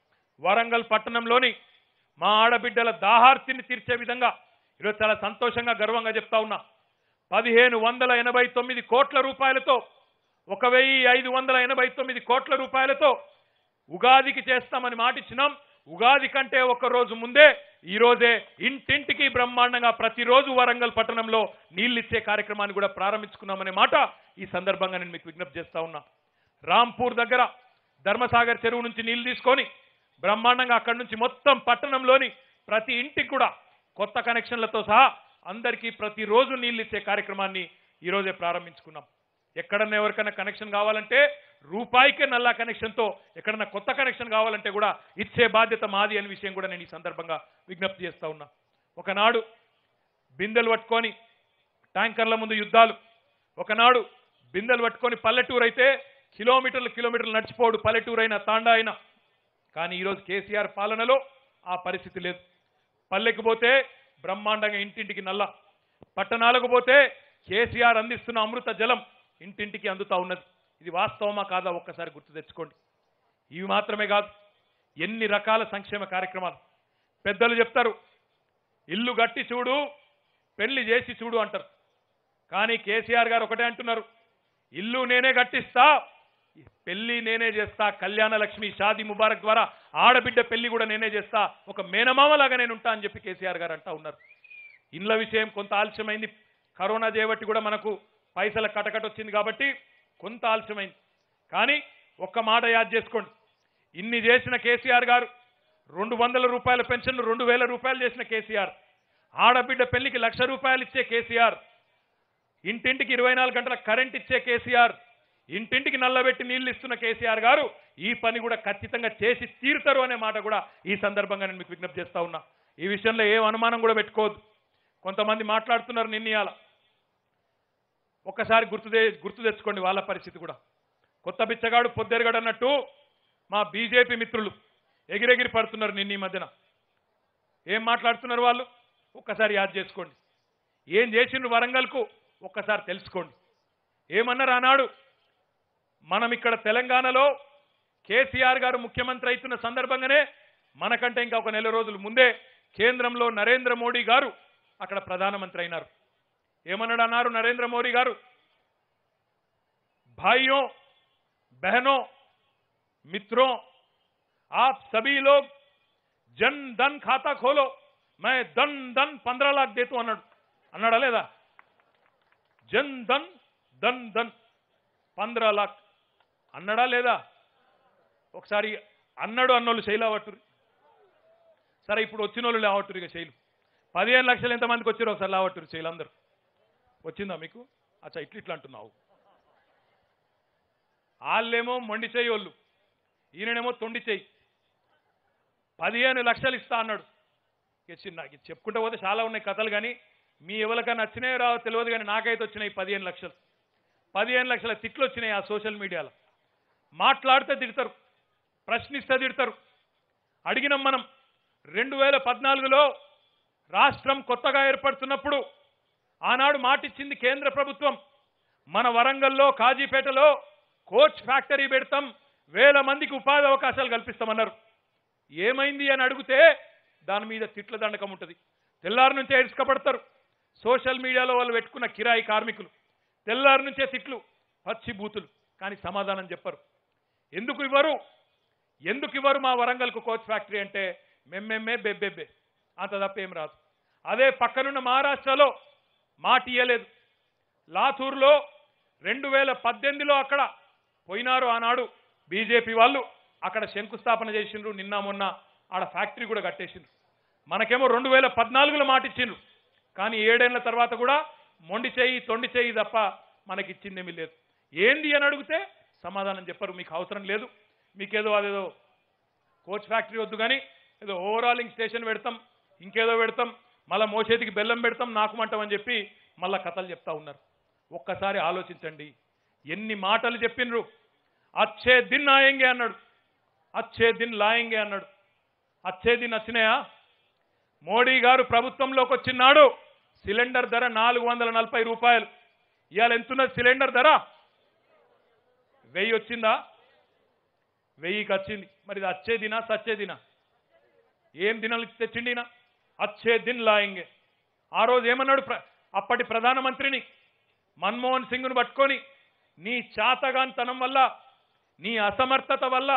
వరంగల్ పట్టణంలోని మా ఆడబిడ్డల దాహార్తిని తీర్చే విధంగా ఈరోజు చాలా సంతోషంగా గర్వంగా చెప్తా ఉన్నా పదిహేను వందల ఎనభై తొమ్మిది కోట్ల రూపాయలతో ఒక వెయ్యి ఐదు వందల ఎనభై తొమ్మిది కోట్ల రూపాయలతో ఉగాదికి చేస్తామని మాటిచ్చినాం ఉగాది కంటే ఒక రోజు ముందే ఈ రోజే ఇంటింటికి బ్రహ్మాండంగా ప్రతిరోజు వరంగల్ పట్టణంలో నీళ్ళిచ్చే కార్యక్రమాన్ని కూడా ప్రారంభించుకున్నామనే మాట ఈ సందర్భంగా నేను మీకు విజ్ఞప్తి చేస్తా ఉన్నా రాంపూర్ దగ్గర ధర్మసాగర్ చెరువు నుంచి నీళ్లు తీసుకొని బ్రహ్మాండంగా అక్కడి నుంచి మొత్తం పట్టణంలోని ప్రతి ఇంటికి కూడా కొత్త కనెక్షన్లతో సహా అందరికీ ప్రతిరోజు నీళ్ళు ఇచ్చే కార్యక్రమాన్ని ఈరోజే ప్రారంభించుకున్నాం ఎక్కడన్నా ఎవరికైనా కనెక్షన్ కావాలంటే రూపాయికే నల్లా కనెక్షన్తో ఎక్కడన్నా కొత్త కనెక్షన్ కావాలంటే కూడా ఇచ్చే బాధ్యత మాది అనే విషయం కూడా నేను ఈ సందర్భంగా విజ్ఞప్తి చేస్తా ఉన్నా ఒకనాడు బిందెలు పట్టుకొని ట్యాంకర్ల ముందు యుద్ధాలు ఒకనాడు బిందెలు పట్టుకొని పల్లెటూరు అయితే కిలోమీటర్లు కిలోమీటర్లు నడిచిపోడు పల్లెటూరు అయినా తాండా అయినా కానీ ఈరోజు కేసీఆర్ పాలనలో ఆ పరిస్థితి లేదు పల్లెకి పోతే బ్రహ్మాండంగా ఇంటింటికి నల్ల పట్టణాలకు పోతే కేసీఆర్ అందిస్తున్న అమృత జలం ఇంటింటికి అందుతా ఉన్నది ఇది వాస్తవమా కాదా ఒక్కసారి గుర్తు తెచ్చుకోండి ఇవి మాత్రమే కాదు ఎన్ని రకాల సంక్షేమ కార్యక్రమాలు పెద్దలు చెప్తారు ఇల్లు గట్టి చూడు పెళ్లి చేసి చూడు అంటారు కానీ కేసీఆర్ గారు ఒకటే అంటున్నారు ఇల్లు నేనే కట్టిస్తా పెళ్లి నేనే చేస్తా కళ్యాణ లక్ష్మి షాది ముబారక్ ద్వారా ఆడబిడ్డ పెళ్లి కూడా నేనే చేస్తా ఒక మేనమామలాగా నేను ఉంటా అని చెప్పి కేసీఆర్ గారు అంటా ఉన్నారు ఇండ్ల విషయం కొంత ఆలస్యమైంది కరోనా చేయబట్టి కూడా మనకు పైసల కటకట వచ్చింది కాబట్టి కొంత ఆలస్యమైంది కానీ ఒక్క మాట యాద్ చేసుకోండి ఇన్ని చేసిన కేసీఆర్ గారు రెండు వందల రూపాయల పెన్షన్ రెండు వేల రూపాయలు చేసిన కేసీఆర్ ఆడబిడ్డ పెళ్లికి లక్ష రూపాయలు ఇచ్చే కేసీఆర్ ఇంటింటికి ఇరవై నాలుగు గంటల కరెంట్ ఇచ్చే కేసీఆర్ ఇంటింటికి నల్లబెట్టి నీళ్లు ఇస్తున్న కేసీఆర్ గారు ఈ పని కూడా ఖచ్చితంగా చేసి తీరుతారు అనే మాట కూడా ఈ సందర్భంగా నేను మీకు విజ్ఞప్తి చేస్తా ఉన్నా ఈ విషయంలో ఏం అనుమానం కూడా పెట్టుకోవద్దు కొంతమంది మాట్లాడుతున్నారు నిన్నయాల ఒక్కసారి గుర్తు తె- గుర్తు తెచ్చుకోండి వాళ్ళ పరిస్థితి కూడా కొత్త బిచ్చగాడు పొద్దెరగాడు అన్నట్టు మా బీజేపీ మిత్రులు ఎగిరెగిరి పడుతున్నారు నిన్న ఈ మధ్యన ఏం మాట్లాడుతున్నారు వాళ్ళు ఒక్కసారి యాద్ చేసుకోండి ఏం చేసిండ్రు వరంగల్కు ఒక్కసారి తెలుసుకోండి ఏమన్నారు ఆనాడు మనం ఇక్కడ తెలంగాణలో కేసీఆర్ గారు ముఖ్యమంత్రి అవుతున్న సందర్భంగానే మనకంటే ఇంకా ఒక నెల రోజుల ముందే కేంద్రంలో నరేంద్ర మోడీ గారు అక్కడ ప్రధానమంత్రి అయినారు ఏమన్నాడు అన్నారు నరేంద్ర మోడీ గారు भाइयों बहनों मित्रों आप सभी लोग జన్ ధన్ ఖాతా ఖోలో మే ధన్ ధన్ పంద్రా లాక్ దేతు అన్నాడు అన్నాడా లేదా జన్ ధన్ ధన్ ధన్ పంద్రా లాక్ అన్నాడా లేదా ఒకసారి అన్నాడు అన్నోళ్ళు శైలా పట్టురు సరే ఇప్పుడు వచ్చిన వాళ్ళు లేవట్టురు ఇక శైలు పదిహేను లక్షలు ఎంతమందికి వచ్చారు ఒకసారి లేవట్టురు శైలు అందరు వచ్చిందా మీకు అచ్చా ఇట్లా ఇట్లా అంటున్నావు వాళ్ళేమో మొండి చేయి వాళ్ళు ఈయననేమో తొండి చేయి పదిహేను లక్షలు ఇస్తా అన్నాడు ఇక చిన్న ఇక చెప్పుకుంటూ పోతే చాలా ఉన్నాయి కథలు కానీ మీ ఎవరికైనా నచ్చినాయో రావో తెలియదు కానీ నాకైతే వచ్చినాయి పదిహేను లక్షలు పదిహేను లక్షల తిట్లు వచ్చినాయి ఆ సోషల్ మీడియాలో మాట్లాడితే తిడతారు ప్రశ్నిస్తే తిడతారు అడిగినాం మనం రెండు వేల పద్నాలుగులో రాష్ట్రం కొత్తగా ఏర్పడుతున్నప్పుడు ఆనాడు మాటిచ్చింది కేంద్ర ప్రభుత్వం మన వరంగల్లో కాజీపేటలో కోచ్ ఫ్యాక్టరీ పెడతాం వేల మందికి ఉపాధి అవకాశాలు కల్పిస్తామన్నారు ఏమైంది అని అడిగితే దాని మీద తిట్ల దండకం ఉంటుంది తెల్లారి నుంచే ఇసుకపడతారు సోషల్ మీడియాలో వాళ్ళు పెట్టుకున్న కిరాయి కార్మికులు తెల్లారి నుంచే తిట్లు పచ్చి బూతులు కానీ సమాధానం చెప్పరు ఎందుకు ఇవ్వరు ఎందుకు ఇవ్వరు మా వరంగల్కు కోచ్ ఫ్యాక్టరీ అంటే మెమ్మెమ్మే బెబ్బెబ్బే అంత తప్ప ఏం రాదు అదే పక్కనున్న మహారాష్ట్రలో మాట ఇయ్యలేదు లాతూర్లో రెండు వేల పద్దెనిమిదిలో అక్కడ పోయినారు ఆనాడు బీజేపీ వాళ్ళు అక్కడ శంకుస్థాపన చేసిండ్రు నిన్న మొన్న ఆడ ఫ్యాక్టరీ కూడా కట్టేసిండ్రు మనకేమో రెండు వేల పద్నాలుగులో మాట ఇచ్చిండ్రు కానీ ఏడేళ్ల తర్వాత కూడా మొండి చేయి తొండి చేయి తప్ప మనకి ఇచ్చిందేమీ లేదు ఏంది అని అడిగితే సమాధానం చెప్పరు మీకు అవసరం లేదు మీకేదో అదేదో కోచ్ ఫ్యాక్టరీ వద్దు కానీ ఏదో ఓవరాలింగ్ స్టేషన్ పెడతాం ఇంకేదో పెడతాం మళ్ళా మోసేతికి బెల్లం పెడతాం నాకు మంటమని చెప్పి మళ్ళా కథలు చెప్తా ఉన్నారు ఒక్కసారి ఆలోచించండి ఎన్ని మాటలు చెప్పిండ్రు అచ్చే దిన్ ఆయంగే అన్నాడు అచ్చే దిన్ లాయంగే అన్నాడు అచ్చే దిన్ వచ్చినాయా మోడీ గారు ప్రభుత్వంలోకి వచ్చినాడు సిలిండర్ ధర నాలుగు వందల నలభై రూపాయలు ఇవాళ ఎంతున్నది సిలిండర్ ధర వెయ్యి వచ్చిందా వెయ్యికి వచ్చింది మరి ఇది అచ్చే దినా సచ్చే దినా ఏం దినాలు తెచ్చిండినా అచ్చే దిన్ లాయింగే ఆ రోజు ఏమన్నాడు ప్ర- అప్పటి ప్రధానమంత్రిని మన్మోహన్ సింగ్ను పట్టుకొని నీ చాతగాంతనం వల్ల నీ అసమర్థత వల్ల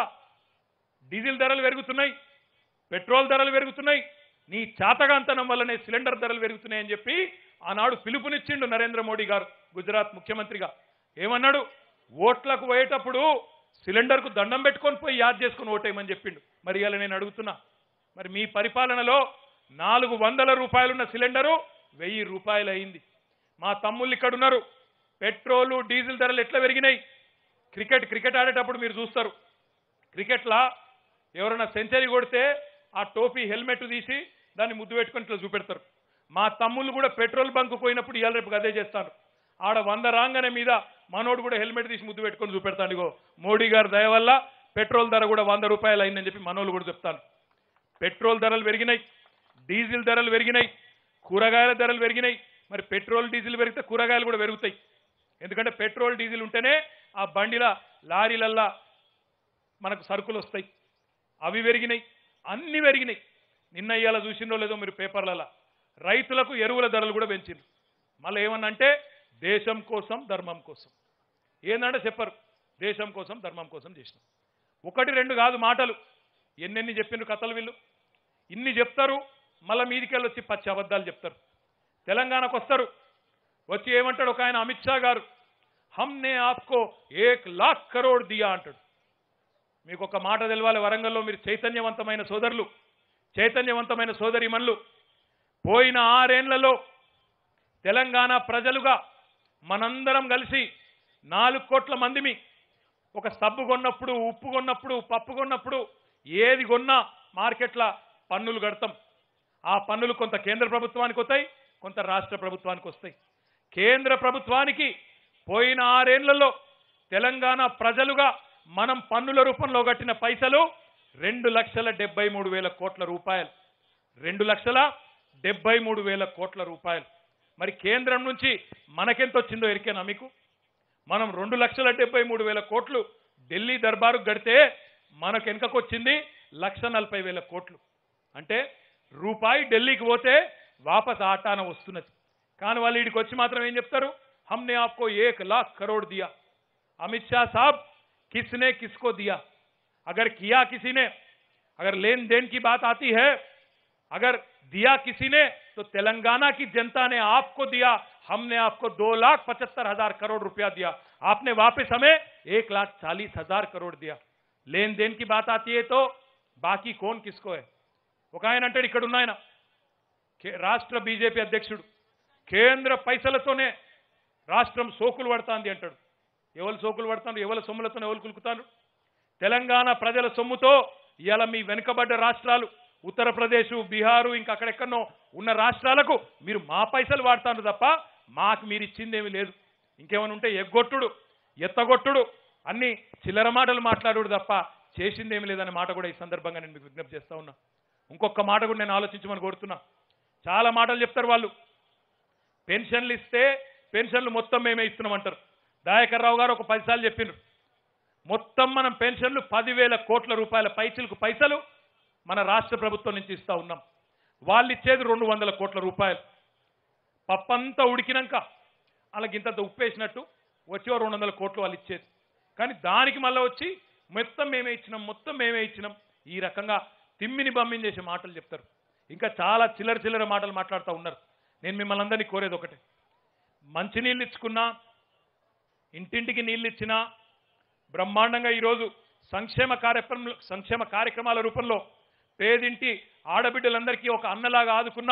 డీజిల్ ధరలు పెరుగుతున్నాయి పెట్రోల్ ధరలు పెరుగుతున్నాయి నీ చాతగాంతనం వల్లనే సిలిండర్ ధరలు పెరుగుతున్నాయని చెప్పి ఆనాడు పిలుపునిచ్చిండు నరేంద్ర మోడీ గారు గుజరాత్ ముఖ్యమంత్రిగా ఏమన్నాడు ఓట్లకు పోయేటప్పుడు సిలిండర్కు దండం పెట్టుకొని పోయి యాద్ చేసుకుని ఓటేయమని చెప్పిండు మరి ఇలా నేను అడుగుతున్నా మరి మీ పరిపాలనలో నాలుగు వందల రూపాయలున్న సిలిండరు వెయ్యి రూపాయలు అయింది మా తమ్ముళ్ళు ఇక్కడ ఉన్నారు పెట్రోలు డీజిల్ ధరలు ఎట్లా పెరిగినాయి క్రికెట్ క్రికెట్ ఆడేటప్పుడు మీరు చూస్తారు క్రికెట్లా ఎవరైనా సెంచరీ కొడితే ఆ టోపీ హెల్మెట్ తీసి దాన్ని ముద్దు పెట్టుకొని ఇట్లా చూపెడతారు మా తమ్ముళ్ళు కూడా పెట్రోల్ బంక్ పోయినప్పుడు ఇవాళ రేపు అదే చేస్తాను ఆడ వంద రాగానే మీద మనోడు కూడా హెల్మెట్ తీసి ముద్దు పెట్టుకొని చూపెడతాను ఇగో మోడీ గారి దయ వల్ల పెట్రోల్ ధర కూడా వంద రూపాయలు అయిందని చెప్పి మనోళ్ళు కూడా చెప్తాను పెట్రోల్ ధరలు పెరిగినాయి డీజిల్ ధరలు పెరిగినాయి కూరగాయల ధరలు పెరిగినాయి మరి పెట్రోల్ డీజిల్ పెరిగితే కూరగాయలు కూడా పెరుగుతాయి ఎందుకంటే పెట్రోల్ డీజిల్ ఉంటేనే ఆ బండిల లారీలల్లా మనకు సరుకులు వస్తాయి అవి పెరిగినాయి అన్ని పెరిగినాయి నిన్న ఇవాళ చూసిండో లేదో మీరు పేపర్లలో రైతులకు ఎరువుల ధరలు కూడా పెంచిండ్రు మళ్ళీ ఏమన్నంటే దేశం కోసం ధర్మం కోసం ఏందంటే చెప్పరు దేశం కోసం ధర్మం కోసం చేసినాం ఒకటి రెండు కాదు మాటలు ఎన్నెన్ని చెప్పిండ్రు కథలు వీళ్ళు ఇన్ని చెప్తారు మళ్ళీ మీదికెళ్ళి వచ్చి పచ్చి అబద్ధాలు చెప్తారు తెలంగాణకు వస్తారు వచ్చి ఏమంటాడు ఒక ఆయన అమిత్ షా గారు హమ్నే ఆప్కో ఏక్ లాక్ కరోడ్ దియా అంటాడు మీకు ఒక మాట తెలవాలి వరంగల్లో మీరు చైతన్యవంతమైన సోదరులు చైతన్యవంతమైన సోదరిమణులు పోయిన ఆరేండ్లలో తెలంగాణ ప్రజలుగా మనందరం కలిసి నాలుగు కోట్ల మందిమి ఒక సబ్బు కొన్నప్పుడు ఉప్పు కొన్నప్పుడు పప్పు కొన్నప్పుడు ఏది కొన్నా మార్కెట్ల పన్నులు కడతాం ఆ పన్నులు కొంత కేంద్ర ప్రభుత్వానికి వస్తాయి కొంత రాష్ట్ర ప్రభుత్వానికి వస్తాయి కేంద్ర ప్రభుత్వానికి పోయిన ఆరేళ్లలో తెలంగాణ ప్రజలుగా మనం పన్నుల రూపంలో కట్టిన పైసలు రెండు లక్షల డెబ్బై మూడు వేల కోట్ల రూపాయలు రెండు లక్షల డెబ్బై మూడు వేల కోట్ల రూపాయలు మరి కేంద్రం నుంచి మనకెంత వచ్చిందో ఎరికేనా మీకు మనం రెండు లక్షల డెబ్బై మూడు వేల కోట్లు ఢిల్లీ దర్బారు గడితే మనకు వెనుకకొచ్చింది లక్ష నలభై వేల కోట్లు అంటే రూపాయి ఢిల్లీకి పోతే వాపస్ ఆటాన వస్తున్నది కానీ వాళ్ళు వీడికి వచ్చి మాత్రం ఏం చెప్తారు హమ్నే ఆప్కో ఏక్ లాక్ కరోడ్ దియా అమిత్ షా సాబ్ किसने किसको दिया अगर किया किसी ने अगर लेन देन की बात आती है अगर दिया किसी ने तो तेलंगाना की जनता ने आपको दिया हमने आपको दो लाख पचहत्तर हजार करोड़ रुपया दिया आपने वापस हमें एक लाख चालीस हजार करोड़ दिया लेन देन की बात आती है तो बाकी कौन किसको है ఒక ఆయన అంటాడు ఇక్కడ ఉన్న ఆయన కే- రాష్ట్ర బీజేపీ అధ్యక్షుడు కేంద్ర పైసలతోనే రాష్ట్రం సోకులు పడుతుంది అంటాడు ఎవరు సోకులు పడతారు ఎవరి సొమ్ములతో ఎవరు కులుకుతారు తెలంగాణ ప్రజల సొమ్ముతో ఇవాళ మీ వెనుకబడ్డ రాష్ట్రాలు ఉత్తరప్రదేశ్ బీహారు ఇంకా అక్కడెక్కడనో ఉన్న రాష్ట్రాలకు మీరు మా పైసలు వాడతారు తప్ప మాకు మీరు ఇచ్చిందేమీ లేదు ఇంకేమైనా ఉంటే ఎగ్గొట్టుడు ఎత్తగొట్టుడు అన్ని చిల్లర మాటలు మాట్లాడుడు తప్ప చేసిందేమీ లేదనే మాట కూడా ఈ సందర్భంగా నేను మీకు విజ్ఞప్తి చేస్తా ఉన్నా ఇంకొక మాట కూడా నేను ఆలోచించమని కోరుతున్నా చాలా మాటలు చెప్తారు వాళ్ళు పెన్షన్లు ఇస్తే పెన్షన్లు మొత్తం మేమే ఇస్తున్నామంటారు దయాకర్ రావు గారు ఒక పదిసార్లు చెప్పిండ్రు మొత్తం మనం పెన్షన్లు పదివేల కోట్ల రూపాయల పైచిలకు పైసలు మన రాష్ట్ర ప్రభుత్వం నుంచి ఇస్తా ఉన్నాం వాళ్ళు ఇచ్చేది రెండు వందల కోట్ల రూపాయలు పప్పంతా ఉడికినాక వాళ్ళకి ఇంత ఉప్పేసినట్టు వచ్చి రెండు వందల కోట్లు వాళ్ళు ఇచ్చేది కానీ దానికి మళ్ళీ వచ్చి మొత్తం మేమే ఇచ్చినాం మొత్తం మేమే ఇచ్చినాం ఈ రకంగా తిమ్మిని బమ్మిని చేసే మాటలు చెప్తారు ఇంకా చాలా చిల్లర చిల్లర మాటలు మాట్లాడుతూ ఉన్నారు నేను మిమ్మల్ని అందరినీ కోరేది ఒకటే మంచినీళ్ళు ఇచ్చుకున్నా ఇంటింటికి నీళ్ళు ఇచ్చినా బ్రహ్మాండంగా ఈరోజు సంక్షేమ కార్యక్రమం సంక్షేమ కార్యక్రమాల రూపంలో పేదింటి ఆడబిడ్డలందరికీ ఒక అన్నలాగా ఆదుకున్నా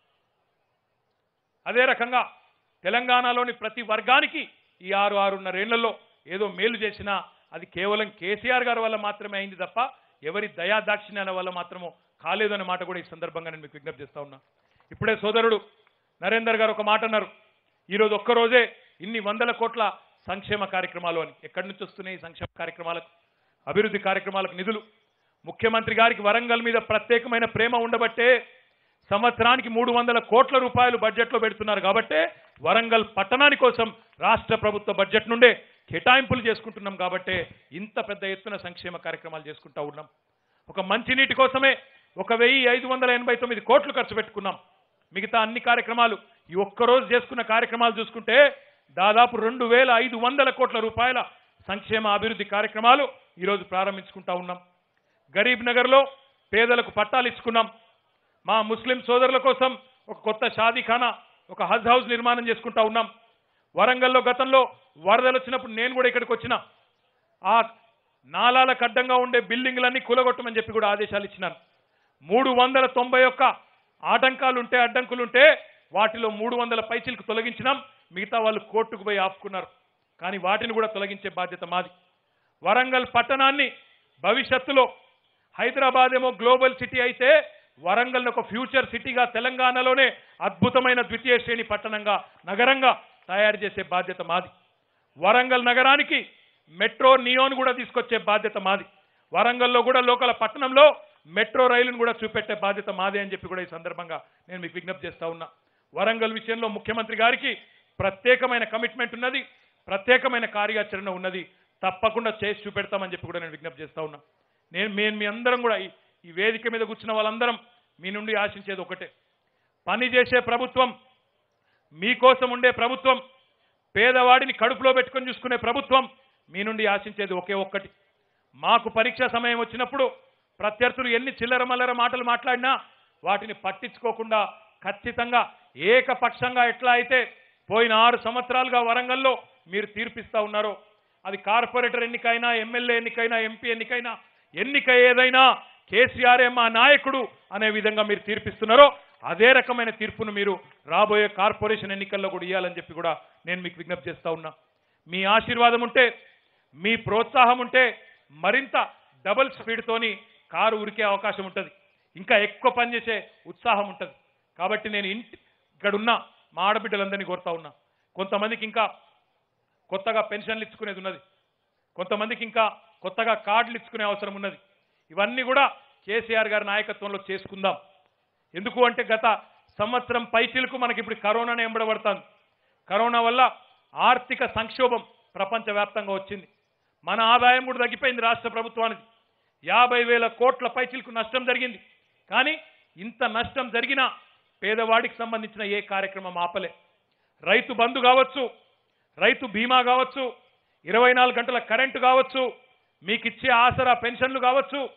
అదే రకంగా తెలంగాణలోని ప్రతి వర్గానికి ఈ ఆరు ఆరున్నరేళ్లలో ఏదో మేలు చేసినా అది కేవలం కేసీఆర్ గారి వల్ల మాత్రమే అయింది తప్ప ఎవరి దయా దాక్షిణ్యాల వల్ల మాత్రమో కాలేదనే మాట కూడా ఈ సందర్భంగా నేను మీకు విజ్ఞప్తి చేస్తా ఉన్నా ఇప్పుడే సోదరుడు నరేందర్ గారు ఒక మాట అన్నారు ఈరోజు ఒక్కరోజే ఇన్ని వందల కోట్ల సంక్షేమ కార్యక్రమాలు అని ఎక్కడి నుంచి వస్తున్నాయి ఈ సంక్షేమ కార్యక్రమాలకు అభివృద్ధి కార్యక్రమాలకు నిధులు ముఖ్యమంత్రి గారికి వరంగల్ మీద ప్రత్యేకమైన ప్రేమ ఉండబట్టే సంవత్సరానికి మూడు వందల కోట్ల రూపాయలు బడ్జెట్లో పెడుతున్నారు కాబట్టే వరంగల్ పట్టణాని కోసం రాష్ట్ర ప్రభుత్వ బడ్జెట్ నుండే కేటాయింపులు చేసుకుంటున్నాం కాబట్టే ఇంత పెద్ద ఎత్తున సంక్షేమ కార్యక్రమాలు చేసుకుంటా ఉన్నాం ఒక మంచినీటి కోసమే ఒక వెయ్యి ఐదు వందల ఎనభై తొమ్మిది కోట్లు ఖర్చు పెట్టుకున్నాం మిగతా అన్ని కార్యక్రమాలు ఈ ఒక్కరోజు చేసుకున్న కార్యక్రమాలు చూసుకుంటే దాదాపు రెండు వేల ఐదు వందల కోట్ల రూపాయల సంక్షేమ అభివృద్ధి కార్యక్రమాలు ఈరోజు ప్రారంభించుకుంటా ఉన్నాం గరీబ్ నగర్లో పేదలకు పట్టాలు ఇచ్చుకున్నాం మా ముస్లిం సోదరుల కోసం ఒక కొత్త షాదీఖానా ఒక హజ్ హౌస్ నిర్మాణం చేసుకుంటా ఉన్నాం వరంగల్లో గతంలో వరదలు వచ్చినప్పుడు నేను కూడా ఇక్కడికి వచ్చిన ఆ నాలాలకు అడ్డంగా ఉండే బిల్డింగ్లన్నీ కూలగొట్టమని చెప్పి కూడా ఆదేశాలు ఇచ్చినాను మూడు వందల తొంభై ఒక్క ఆటంకాలుంటే అడ్డంకులుంటే వాటిలో మూడు వందల పైచిలకు తొలగించినాం మిగతా వాళ్ళు కోర్టుకు పోయి ఆపుకున్నారు కానీ వాటిని కూడా తొలగించే బాధ్యత మాది వరంగల్ పట్టణాన్ని భవిష్యత్తులో హైదరాబాద్ ఏమో గ్లోబల్ సిటీ అయితే వరంగల్ ఒక ఫ్యూచర్ సిటీగా తెలంగాణలోనే అద్భుతమైన ద్వితీయ శ్రేణి పట్టణంగా నగరంగా తయారు చేసే బాధ్యత మాది వరంగల్ నగరానికి మెట్రో నియోన్ కూడా తీసుకొచ్చే బాధ్యత మాది వరంగల్లో కూడా లోకల పట్టణంలో మెట్రో రైలును కూడా చూపెట్టే బాధ్యత మాదే అని చెప్పి కూడా ఈ సందర్భంగా నేను మీకు విజ్ఞప్తి చేస్తా ఉన్నా వరంగల్ విషయంలో ముఖ్యమంత్రి గారికి ప్రత్యేకమైన కమిట్మెంట్ ఉన్నది ప్రత్యేకమైన కార్యాచరణ ఉన్నది తప్పకుండా చేసి చూపెడతామని చెప్పి కూడా నేను విజ్ఞప్తి చేస్తా ఉన్నా నేను మేము మీ అందరం కూడా ఈ- ఈ వేదిక మీద కూర్చున్న వాళ్ళందరం మీ నుండి ఆశించేది ఒకటే పని చేసే ప్రభుత్వం మీకోసం ఉండే ప్రభుత్వం పేదవాడిని కడుపులో పెట్టుకొని చూసుకునే ప్రభుత్వం మీ నుండి ఆశించేది ఒకే ఒక్కటి మాకు పరీక్ష సమయం వచ్చినప్పుడు ప్రత్యర్థులు ఎన్ని చిల్లర మల్లర మాటలు మాట్లాడినా వాటిని పట్టించుకోకుండా ఖచ్చితంగా ఏకపక్షంగా ఎట్లా అయితే పోయిన ఆరు సంవత్సరాలుగా వరంగల్లో మీరు తీర్పిస్తా ఉన్నారో అది కార్పొరేటర్ ఎన్నికైనా ఎమ్మెల్యే ఎన్నికైనా ఎంపీ ఎన్నికైనా ఎన్నిక ఏదైనా కేసీఆర్ మా నాయకుడు అనే విధంగా మీరు తీర్పిస్తున్నారో అదే రకమైన తీర్పును మీరు రాబోయే కార్పొరేషన్ ఎన్నికల్లో కూడా ఇవ్వాలని చెప్పి కూడా నేను మీకు విజ్ఞప్తి చేస్తా ఉన్నా మీ ఆశీర్వాదం ఉంటే మీ ప్రోత్సాహం ఉంటే మరింత డబుల్ స్పీడ్తోని కారు ఉరికే అవకాశం ఉంటుంది ఇంకా ఎక్కువ పనిచేసే ఉత్సాహం ఉంటుంది కాబట్టి నేను ఇంటి ఇక్కడ ఉన్న మా ఆడబిడ్డలందరినీ కోరుతా ఉన్నా కొంతమందికి ఇంకా కొత్తగా పెన్షన్లు ఇచ్చుకునేది ఉన్నది కొంతమందికి ఇంకా కొత్తగా కార్డులు ఇచ్చుకునే అవసరం ఉన్నది ఇవన్నీ కూడా కేసీఆర్ గారి నాయకత్వంలో చేసుకుందాం ఎందుకు అంటే గత సంవత్సరం పైచిలకు మనకి ఇప్పుడు కరోనానే ఎంబడబడుతుంది కరోనా వల్ల ఆర్థిక సంక్షోభం ప్రపంచవ్యాప్తంగా వచ్చింది మన ఆదాయం కూడా తగ్గిపోయింది రాష్ట్ర ప్రభుత్వానికి యాభై వేల కోట్ల పైచిలకు నష్టం జరిగింది కానీ ఇంత నష్టం జరిగినా పేదవాడికి సంబంధించిన ఏ కార్యక్రమం ఆపలే రైతు బంధు కావచ్చు రైతు బీమా కావచ్చు ఇరవై నాలుగు గంటల కరెంటు కావచ్చు మీకు ఇచ్చే ఆసరా పెన్షన్లు కావచ్చు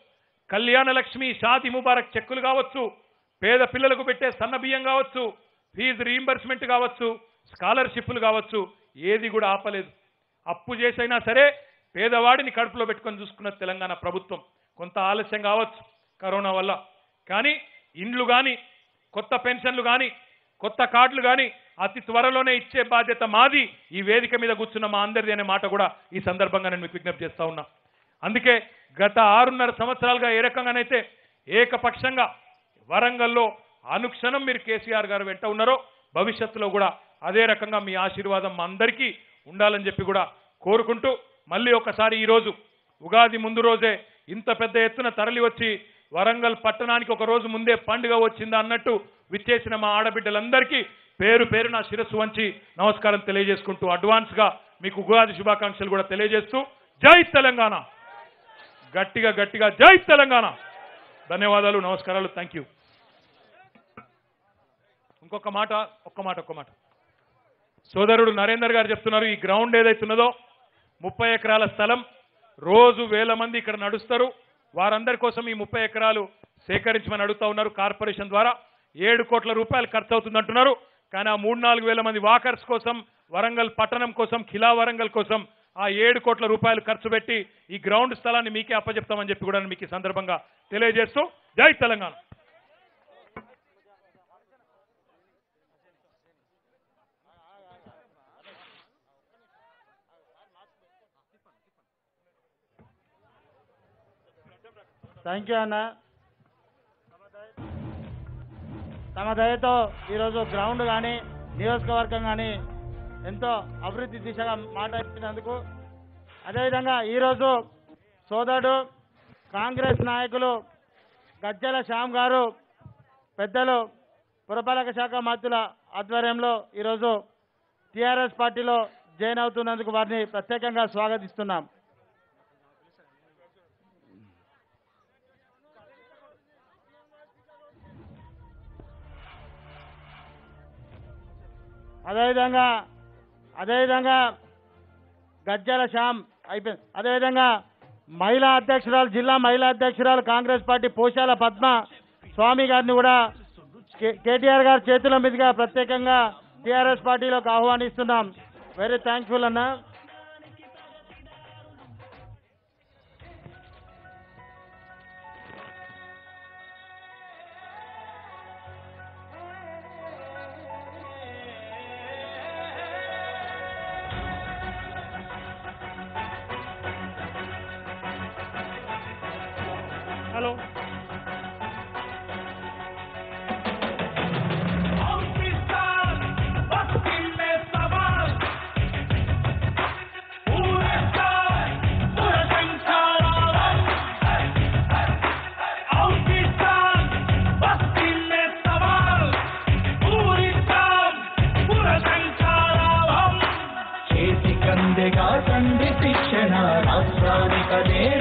కళ్యాణ లక్ష్మి షాది ముబారక్ చెక్కులు కావచ్చు పేద పిల్లలకు పెట్టే సన్న బియ్యం కావచ్చు ఫీజు రీయింబర్స్మెంట్ కావచ్చు స్కాలర్షిప్లు కావచ్చు ఏది కూడా ఆపలేదు అప్పు చేసైనా సరే పేదవాడిని కడుపులో పెట్టుకొని చూసుకున్న తెలంగాణ ప్రభుత్వం కొంత ఆలస్యం కావచ్చు కరోనా వల్ల కానీ ఇండ్లు కానీ కొత్త పెన్షన్లు కానీ కొత్త కార్డులు కానీ అతి త్వరలోనే ఇచ్చే బాధ్యత మాది ఈ వేదిక మీద కూర్చున్న మా అందరిది అనే మాట కూడా ఈ సందర్భంగా నేను మీకు విజ్ఞప్తి చేస్తా ఉన్నా అందుకే గత ఆరున్నర సంవత్సరాలుగా ఏ రకంగానైతే ఏకపక్షంగా వరంగల్లో అనుక్షణం మీరు కేసీఆర్ గారు వెంట ఉన్నారో భవిష్యత్తులో కూడా అదే రకంగా మీ ఆశీర్వాదం మా అందరికీ ఉండాలని చెప్పి కూడా కోరుకుంటూ మళ్ళీ ఒకసారి ఈరోజు ఉగాది ముందు రోజే ఇంత పెద్ద ఎత్తున తరలి వచ్చి వరంగల్ పట్టణానికి ఒక రోజు ముందే పండుగ వచ్చిందా అన్నట్టు విచ్చేసిన మా ఆడబిడ్డలందరికీ పేరు పేరు నా శిరస్సు వంచి నమస్కారం తెలియజేసుకుంటూ అడ్వాన్స్ గా మీకు ఉగాది శుభాకాంక్షలు కూడా తెలియజేస్తూ జై తెలంగాణ గట్టిగా గట్టిగా జై తెలంగాణ ధన్యవాదాలు నమస్కారాలు థ్యాంక్ యూ ఇంకొక మాట ఒక్క మాట ఒక్క మాట సోదరుడు నరేందర్ గారు చెప్తున్నారు ఈ గ్రౌండ్ ఏదైతున్నదో ముప్పై ఎకరాల స్థలం రోజు వేల మంది ఇక్కడ నడుస్తారు వారందరి కోసం ఈ ముప్పై ఎకరాలు సేకరించమని అడుగుతా ఉన్నారు కార్పొరేషన్ ద్వారా ఏడు కోట్ల రూపాయలు ఖర్చు అవుతుంది అంటున్నారు కానీ ఆ మూడు నాలుగు వేల మంది వాకర్స్ కోసం వరంగల్ పట్టణం కోసం ఖిలా వరంగల్ కోసం ఆ ఏడు కోట్ల రూపాయలు ఖర్చు పెట్టి ఈ గ్రౌండ్ స్థలాన్ని మీకే అప్పచెప్తామని చెప్పి కూడా మీకు ఈ సందర్భంగా తెలియజేస్తూ జై తెలంగాణ థ్యాంక్ యూ అన్న తమ దయతో ఈరోజు గ్రౌండ్ కానీ నియోజకవర్గం కానీ ఎంతో అభివృద్ధి దిశగా మాట ఇచ్చినందుకు అదేవిధంగా ఈరోజు సోదరుడు కాంగ్రెస్ నాయకులు గజ్జల శ్యామ్ గారు పెద్దలు పురపాలక శాఖ మంత్రుల ఆధ్వర్యంలో ఈరోజు టీఆర్ఎస్ పార్టీలో జాయిన్ అవుతున్నందుకు వారిని ప్రత్యేకంగా స్వాగతిస్తున్నాం అదేవిధంగా అదేవిధంగా గజ్జల శ్యామ్ అయిపోయింది అదేవిధంగా మహిళా అధ్యక్షురాలు జిల్లా మహిళా అధ్యక్షురాలు కాంగ్రెస్ పార్టీ పోషాల పద్మ స్వామి గారిని కూడా కే- కేటీఆర్ గారి చేతుల మీదుగా ప్రత్యేకంగా టీఆర్ఎస్ పార్టీలోకి ఆహ్వానిస్తున్నాం వెరీ థ్యాంక్ఫుల్ అన్న హలో చేతి కందెగా తండ్రి శిక్షణ రాష్ట్రానికదే